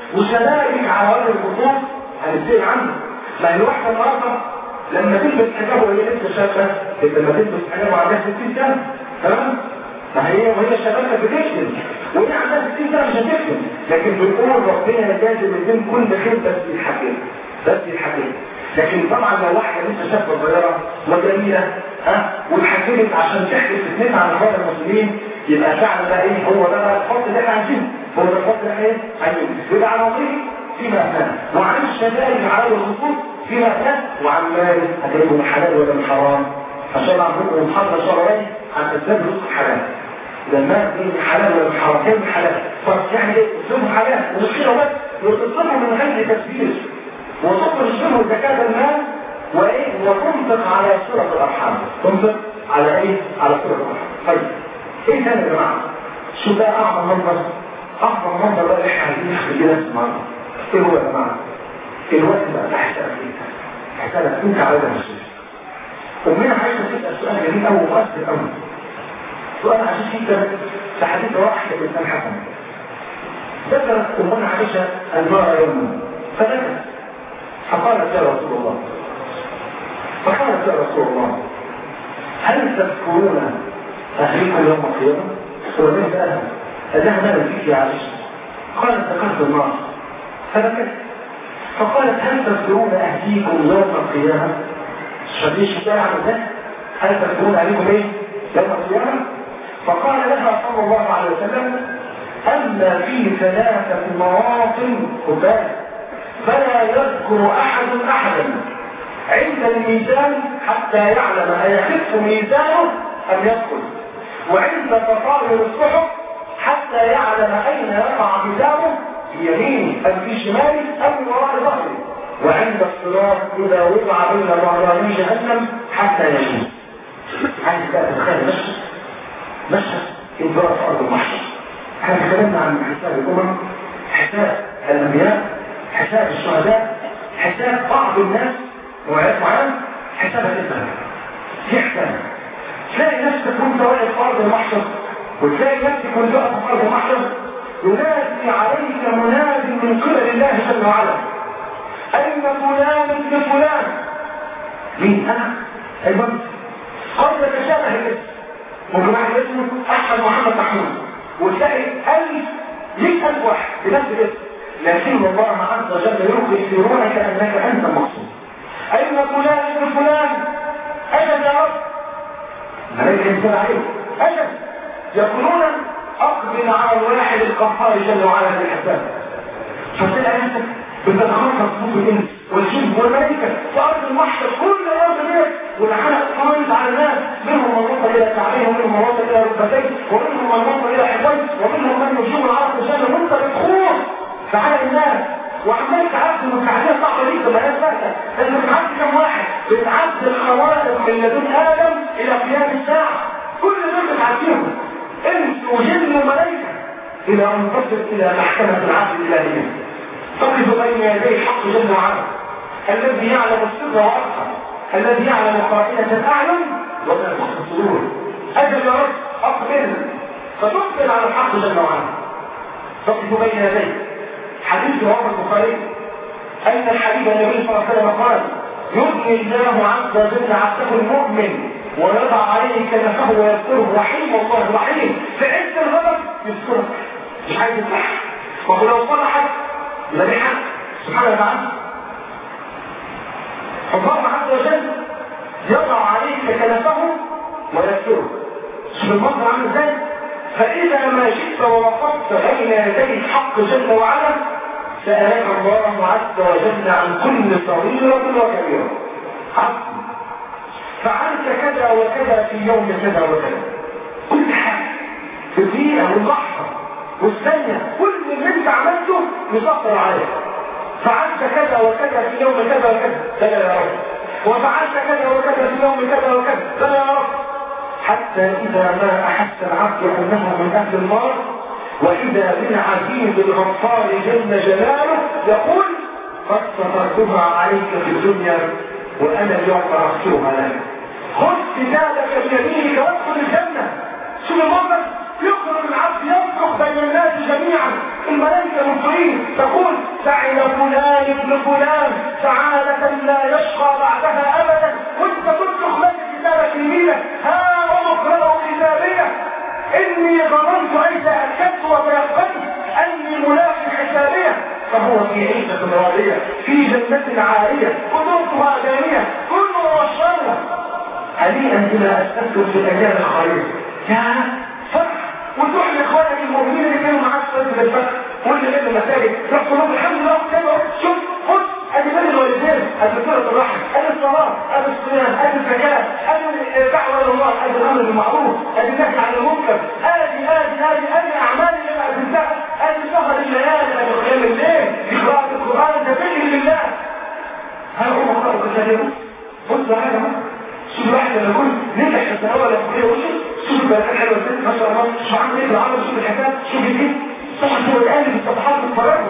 وشبابك على وجه الخطوط هنبتدي عنه ما هي الواحده النهارده لما تلبس حجاب وهي لسه شابه لما تلبس حجاب وعندها 60 سنه تمام ما هي وهي شبابها بتكتم وهي عندها 60 سنه مش هتكتم لكن بنقول ربنا لازم الدين كل خير بس يتحكم بس يتحكم لكن طبعا لو واحده لسه شابه صغيره وجميله ها واتحكمت عشان تحدث فتنتها على اخوات المسلمين يبقى فعلا ده ايه هو ده بقى الفضل اللي احنا عايزينه هو ده الفضل اللي احنا ايه عايزينه يبقى عن عمري فيما كان وعن الشباب على الخصوص فيما كان وعن مال هتجيبه من حلال ولا من حرام عشان عندكم محاضره شرعيه عن اسباب رزق الحلال ده المال دي من حلال ولا من حرام كان من حلال طب يعني ايه اسلوبه حلال ومش كده بس وتصرفه من غير تسبيل وتخرج منه زكاه المال وايه وتنفق على صله الارحام تنفق على ايه على صله الارحام طيب ايه تاني يا جماعه شو ده اعظم منظر اعظم منظر بقى اللي احنا عايزين نخرج كده النهارده ايه هو يا جماعه الوقت بقى تحت افريقيا حسابك انت على ده مش امنا عايزه تسال سؤال جميل قوي ومؤثر قوي سؤال عجيب جدا في حديث واحد الانسان حسن ذكرت امنا عائشه المراه يوما فذكرت فقالت يا رسول الله فقالت يا رسول الله هل تذكرون أهلكم يوم القيامة؟ وليه سألها؟ قال لها ماذا فيك يا عائشة؟ قالت ذكرت النار فبكت فقالت هل تذكرون أهليكم يوم القيامة؟ شديش بقى عن ذلك هل تذكرون أهليكم إيه؟ يوم القيامة؟ فقال لها صلى الله عليه وسلم أما في ثلاثة مواطن قبال فلا يذكر أحد أحدا عند الميزان حتى يعلم أيخف ميزانه أم يدخل وعند تطاير الصحف حتى يعلم أين يقع ميزانه في يمينه أم في شماله أم وراء ظهره وعند الصراط إذا وضع بين ظهراني جهنم حتى يمين عايز بقى تتخيل مشهد مشهد انذار في أرض المحشر احنا تكلمنا عن حساب الأمم حساب الأنبياء حساب الشهداء حساب بعض الناس وعيات معانا حسابها تبقى في حساب تلاقي نفسك وانت واقف في ارض المحشر وتلاقي نفسك وانت واقف في ارض المحشر ينادي عليك مناد من قبل الله جل وعلا اين فلان ابن فلان مين انا المنزل قد يتشابه الاسم ممكن واحد اسمه احمد محمد محمود وتلاقي الف مئة الف واحد بنفس الاسم لكن الله عز وجل يلقي في روحك انك انت المقصود اين فلان ابن فلان اجل يا رب ملائكة ينزل عليهم أجل يقولون أقبل على الواحد القهار جل وعلا في الحساب فتلاقي نفسك بتتخطط صوت الإنس والجن والملائكة في أرض المحشر كل يوم بليل والحلق طايز على الناس منهم من وصل إلى كعبيه ومنهم من وصل إلى ركبتيه ومنهم من وصل إلى حبيه ومنهم من يشوف العرض الجنة وأنت بتخوض في حلق الناس وعمال تعد المكعبية صعبة ليك ما هي فاتة انت بتعد كم واحد بتعد الخوارق من لدن آدم إلى قيام الساعة كل دول بتعديهم انس وجن وملائكة إلى أن تصل إلى محكمة العدل الإلهية تقف بين يدي الحق جل وعلا الذي يعلم السر وأخفى الذي يعلم خائنة الأعين وما تخفي الصدور أجل يا رب أقبل فتقبل على الحق جل وعلا تقف بين يديه حديث رواه البخاري أن الحبيب النبي صلى الله عليه وسلم قال يبني الله عز وجل عبده المؤمن ويضع عليه كنفه ويذكره رحيم الله رحيم في عز الغضب يذكرك مش عايز يصلح وهو لو صلحت يبقى دي حق سبحانه وتعالى الله عز وجل يضع عليك كنفه ويذكرك شوف المنظر عامل ازاي فإذا ما شئت ووقفت بين يدي الحق جل وعلا سألك الله عز وجل عن كل صغيرة وكبيرة عبد فعلت كذا وكذا في يوم كذا وكذا كل حاجة في الدقيقة واللحظة والثانية كل اللي انت عملته يسطر عليك فعلت كذا وكذا في يوم كذا وكذا بلى يا رب وفعلت كذا وكذا في يوم كذا وكذا بلى يا رب حتى إذا ما أحس العبد أنه من أهل النار وإذا بالعزيز الغفار جل جلاله يقول قد سترتها عليك في الدنيا وأنا اليوم أغفرها لك خذ كتابك بيمينك وادخل الجنة شوف المنظر يخرج العبد ينفخ بين الناس جميعا الملائكة المطيعين تقول سعد فلان ابن فلان سعادة لا يشقى بعدها أبدا وانت تطلق لك كتابك يمينك ها أقرأ كتابية إني ظننت أي تأكدت وتيقنت أني ملاك حسابية فهو في عيشة راضية في جنة عالية قدرتها دانية كل واشربها هنيئا بما أسلفتم في الأيام الخير يا فرح وتروح لاخوانك المؤمنين اللي كانوا معاك في الفتح واللي غير المساجد رحت لهم الحمد لله كده شوف خد ادي بين الوالدين ادي صله الرحم ادي الصلاه ادي الصيام ادي الزكاه ادي الدعوه الى الله ادي الامر بالمعروف ادي النهي عن المنكر ادي ادي ادي ادي اعمال اللي انا قدمتها ادي سهر الليالي ادي قيام الليل قراءه القران ده ذكر لله هل هو قراءه كتابه بص يا حاجه شوف الواحد لما يكون نجح في الثانويه العلميه وشوف شوف البنات الحلوه ازاي ما شاء الله شوف عامل ايه بالعمل شوف الحساب شوف الدين صح هو الان الصفحات بتفرجهم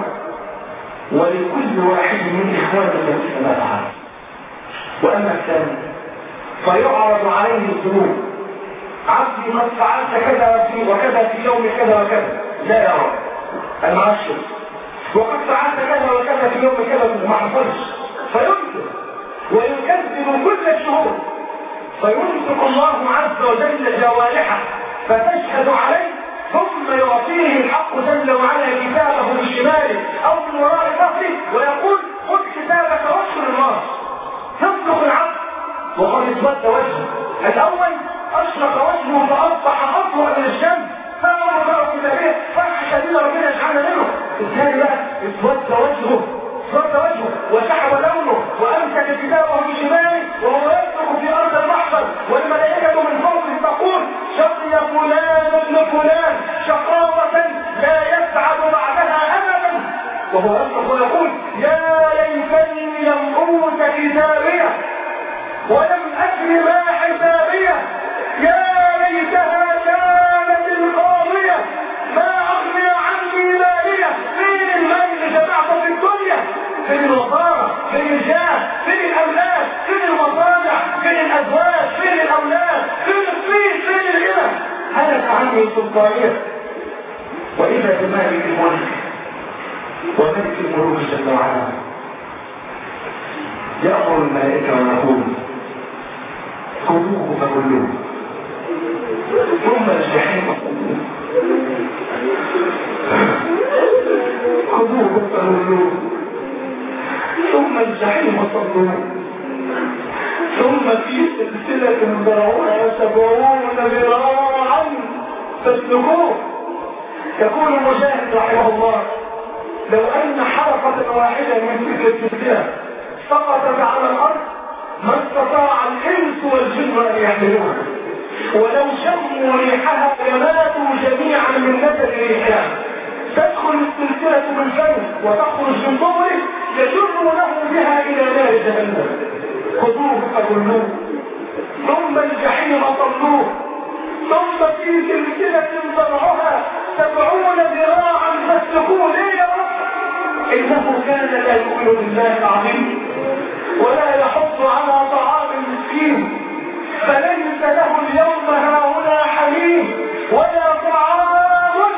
ولكل واحد من اخوانه الذين ما فعل واما الثاني فيعرض عليه الذنوب عبدي قد فعلت كذا في وكذا في يوم كذا وكذا لا يا رب انا ما اعرفش وقد فعلت كذا وكذا في يوم كذا ما حصلش فينكر ويكذب كل الشهور فيمسك الله عز وجل جوارحه فتشهد عليه ثم يعطيه الحق جل وعلا كتابه بشماله او من وراء ظهره ويقول خذ كتابك واشكر الله تصدق العبد وقد اسود وجهه الاول اشرق وجهه فاصبح اطول من الشمس فامر الله كتابه فرح شديد ربنا يجعلنا منه الثاني بقى اسود وجهه اسود وجهه وشعب لونه وامسك كتابه بشماله وهو يسلك في ارض المحشر والملائكه من فوقه تقول شقي فلان ابن فلان شقاوة لا يسعد بعدها ابدا وهو يصرخ ويقول يا ليتني لم اوت كتابيه ولم ادر ما حسابيه يا ليتها كانت القاضيه ما اغني عني ماليه فين المال اللي جمعته في الدنيا فين الوزاره فين الجاه فين الاولاد فين المصانع فين الازواج فين الاولاد فين الفيل فين الغنى هلك عني السلطانيه واذا بمالك الملك وملك الملوك جل وعلا يامر الملائكه ويقول خذوه فكلوه ثم الجحيم خذوه فكلوه ثم الجحيم صلوه ثم في سلسلة ذرعها سبعون ذراعا فاسلكوه يقول مجاهد رحمه الله لو أن حلقة واحدة من تلك السلسلة سقطت على الأرض ما استطاع الإنس والجن أن يحملوها ولو شموا ريحها لماتوا جميعا من نسل ريحها تدخل السلسلة من فمه وتخرج من ظهره يجرونه بها إلى نار جهنم خذوه فكلوه ثم الجحيم صلوه ثم في سلسلة ضرعها سبعون ذراعا فاسلكوه ليه يا رب إنه كان لا يؤمن بالله العظيم ولا يحض على طعام المسكين فليس له اليوم هاهنا حميم ولا طعام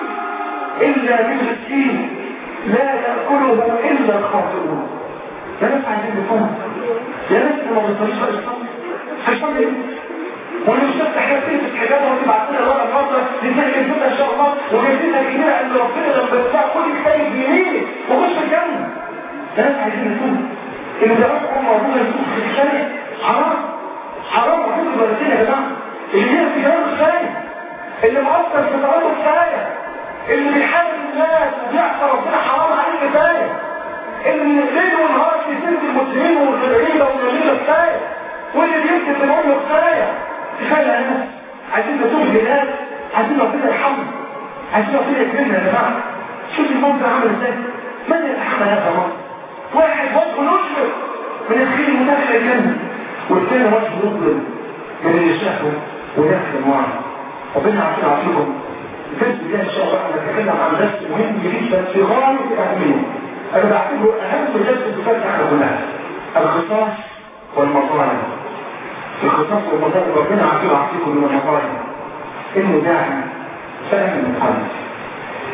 إلا من مسكين لا يأكله إلا الخاطئون يا ناس عايزين نفهم يا ناس ما بيصليش بقى الصلاة هيصلي ايه؟ ولو شفت حاجات تلبس حجابها وتبعت لنا ورقه النهارده لسان جنتنا ان شاء الله وجنتنا كبيره ان ربنا لما تدفع كل كتاب بيمينك وخش الجنه يا ناس عايزين نفهم اللي بيعرفوا هم ربنا يسوق في الثانيه حرام حرام وحط البلدين يا جماعه اللي هي في كلام كفايه اللي مؤثر في صلاته كفايه اللي بيحارب الناس وبيعصى ربنا حرام عليه كفايه اللي ليل ونهار في سنة المسلمين والغيرين والنبيل كفايه واللي بيكتب من امه كفايه كفايه يا ناس عايزين نتوب الناس عايزين ربنا يرحمنا عايزين ربنا يكرمنا يا جماعه شوف المنظر عامل ازاي من يتحمل هذا المنظر واحد وجهه يشفق من الخير وداخل الجنه والثاني وجهه يظلم من اللي شافه وداخل النار ربنا يعافينا ويعافيكم الفيلم ده ان شاء الله هنتكلم عن درس مهم جدا في غايه الاهميه انا بعتبره اهم درس بتفتح على كلها القصاص والمظالم القصاص والمظالم ربنا يعافينا ويعافيكم من المظالم انه داعي فهم القلب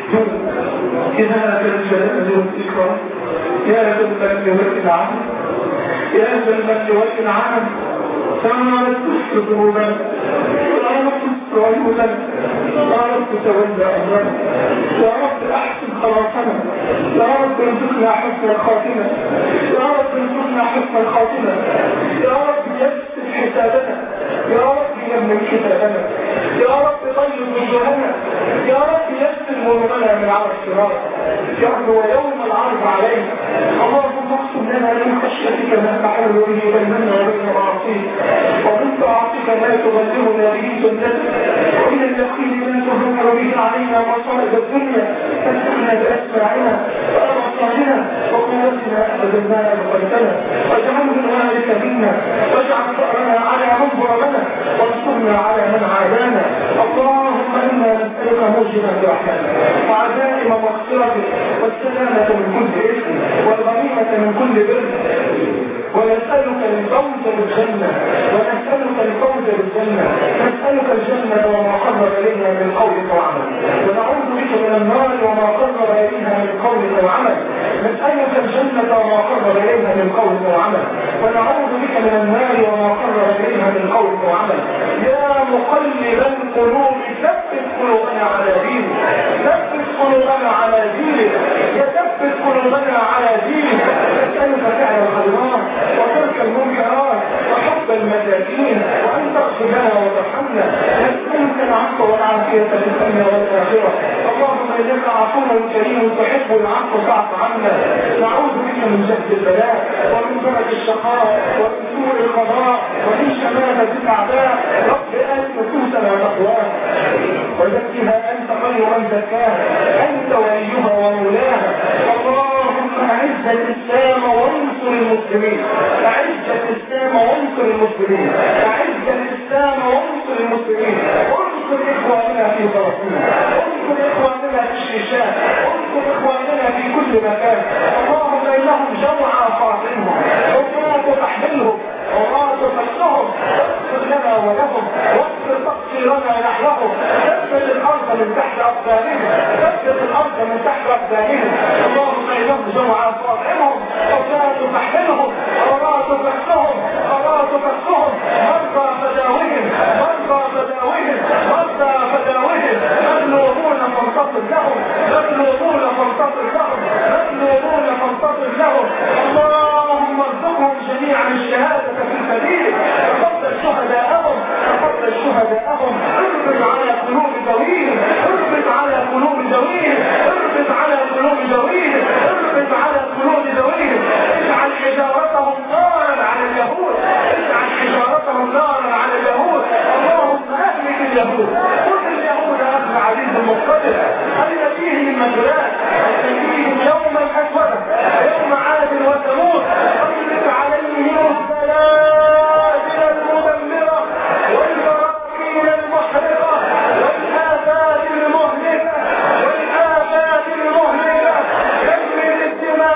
يا ذا الجلال والإكرام يا ذا المجد والإنعام يا ذا المجد والإنعام تعالى تستر ذنوبنا يا رب تستر عيوبنا يا رب تولى أمرنا يا رب أحسن خلاصنا يا رب ارزقنا حسن الخاتمة يا رب ارزقنا حسن الخاتمة يا رب يسر حسابنا يا رب يمن كتابنا يا رب طيب وجوهنا يا رب يسر مرمنا من على الصراط يا رب ويوم العرض علينا اللهم اقسم لنا من خشيتك ما تحول به بيننا وبين معاصيك ومن طاعتك ما تبلغنا به سنتك ومن اليقين ما تهون به علينا مصائب الدنيا فاسمعنا باسماعنا وابصارنا وقوتنا ابدا ما ابقيتنا واجعله الوارث منا واجعل ثارنا على من ظلمنا وانصرنا على من عادانا اللهم انا نسالك موجبات رحمتك وعزائم مغفرتك والسلامه من كل اثم والغنيمه من كل بر ونسألك الفوز بالجنة ونسألك الفوز بالجنة نسألك الجنة وما قرب إليها من قول وعمل ونعوذ بك من النار وما قرب إليها من قول وعمل نسألك الجنة وما قرب إليها من قول وعمل ونعوذ بك من النار وما قرب إليها من قول وعمل يا مقلب القلوب ثبت قلوبنا على دينك ثبت قلوبنا على دينك ثبت قلوبنا على دينك نسألك فعل الخيرات وترك المنكرات وحب المساكين وأن تغفر لنا وترحمنا نسألك العفو والعافية في الدنيا والآخرة اللهم إنك عفو كريم تحب العفو فاعف عنا نعوذ بك من جهد البلاء ومن درج الشقاء ومن سوء القضاء ومن شماتة الأعداء رب آت نفوسنا تقواها وزكها أنت خير من زكاها أنت وليها ومولاها اللهم أعز الإسلام وانصر المسلمين أعز الإسلام وانصر المسلمين أعز الإسلام وانصر المسلمين انصر إخواننا في فلسطين انصر إخواننا في الشيشان انصر إخواننا في كل مكان اللهم إنهم جوعى فاطمهم ولا تحملهم وما تفسهم اغفر لنا ولهم واغفر تقصيرنا نحوهم ثبت الارض من تحت اقدامهم ثبت الارض من تحت اقدامهم اللهم انهم جوعى فاطمهم ولا تحملهم ولا تفسهم ولا تفسهم مرضى فداوهم مرضى فداوهم مرضى فداوهم مظلومون فانتصر لهم مظلومون فانتصر لهم مظلومون فانتصر لهم اللهم ارزقهم جميعا الشهادة في سبيلك تفضل شهداءهم تفضل شهداءهم اربط على قلوب ذويهم اربط على قلوب ذويهم اربط على قلوب ذويهم اربط على قلوب ذويهم اجعل حجارتهم نارا على اليهود اجعل حجارتهم نارا على اليهود اللهم اهلك اليهود خذ اليهود اخذ عزيز المقتدر ان فيه من مجرات ان فيهم يوما اسودا يوم عاد وثمود اطلق عليهم السلاسل المدمره والبراكين المحرقه والافات المهلكه والافات المهلكه كمل الدماء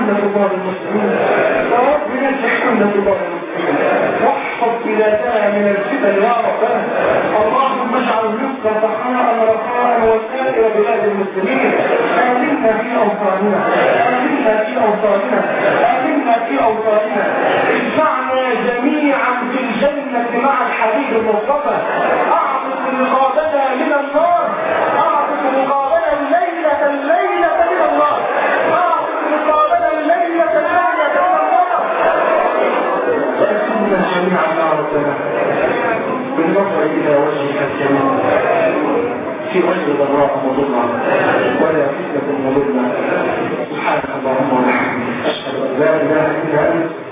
سنة الله المسلمين يا رب نسح سنة الله المسلمين واحفظ بلادنا من الفتن يا ربنا اللهم اجعل الرزق رخاء رخاء وسائر بلاد المسلمين آمنا في أوطاننا آمنا في أوطاننا آمنا في أوطاننا اجمعنا جميعا في الجنة مع الحبيب المصطفى أعطف رقابنا من النار أعطف رقابنا الليلة الليلة من النار أعطف رقابنا الليلة الليلة من النار وأسلنا جميعا يا ربنا بالنظر إلى وجهك الكريم في وجه ضراء مضرة ولا فتنة مضرة سبحانك اللهم وبحمدك أشهد أن لا إله إلا أنت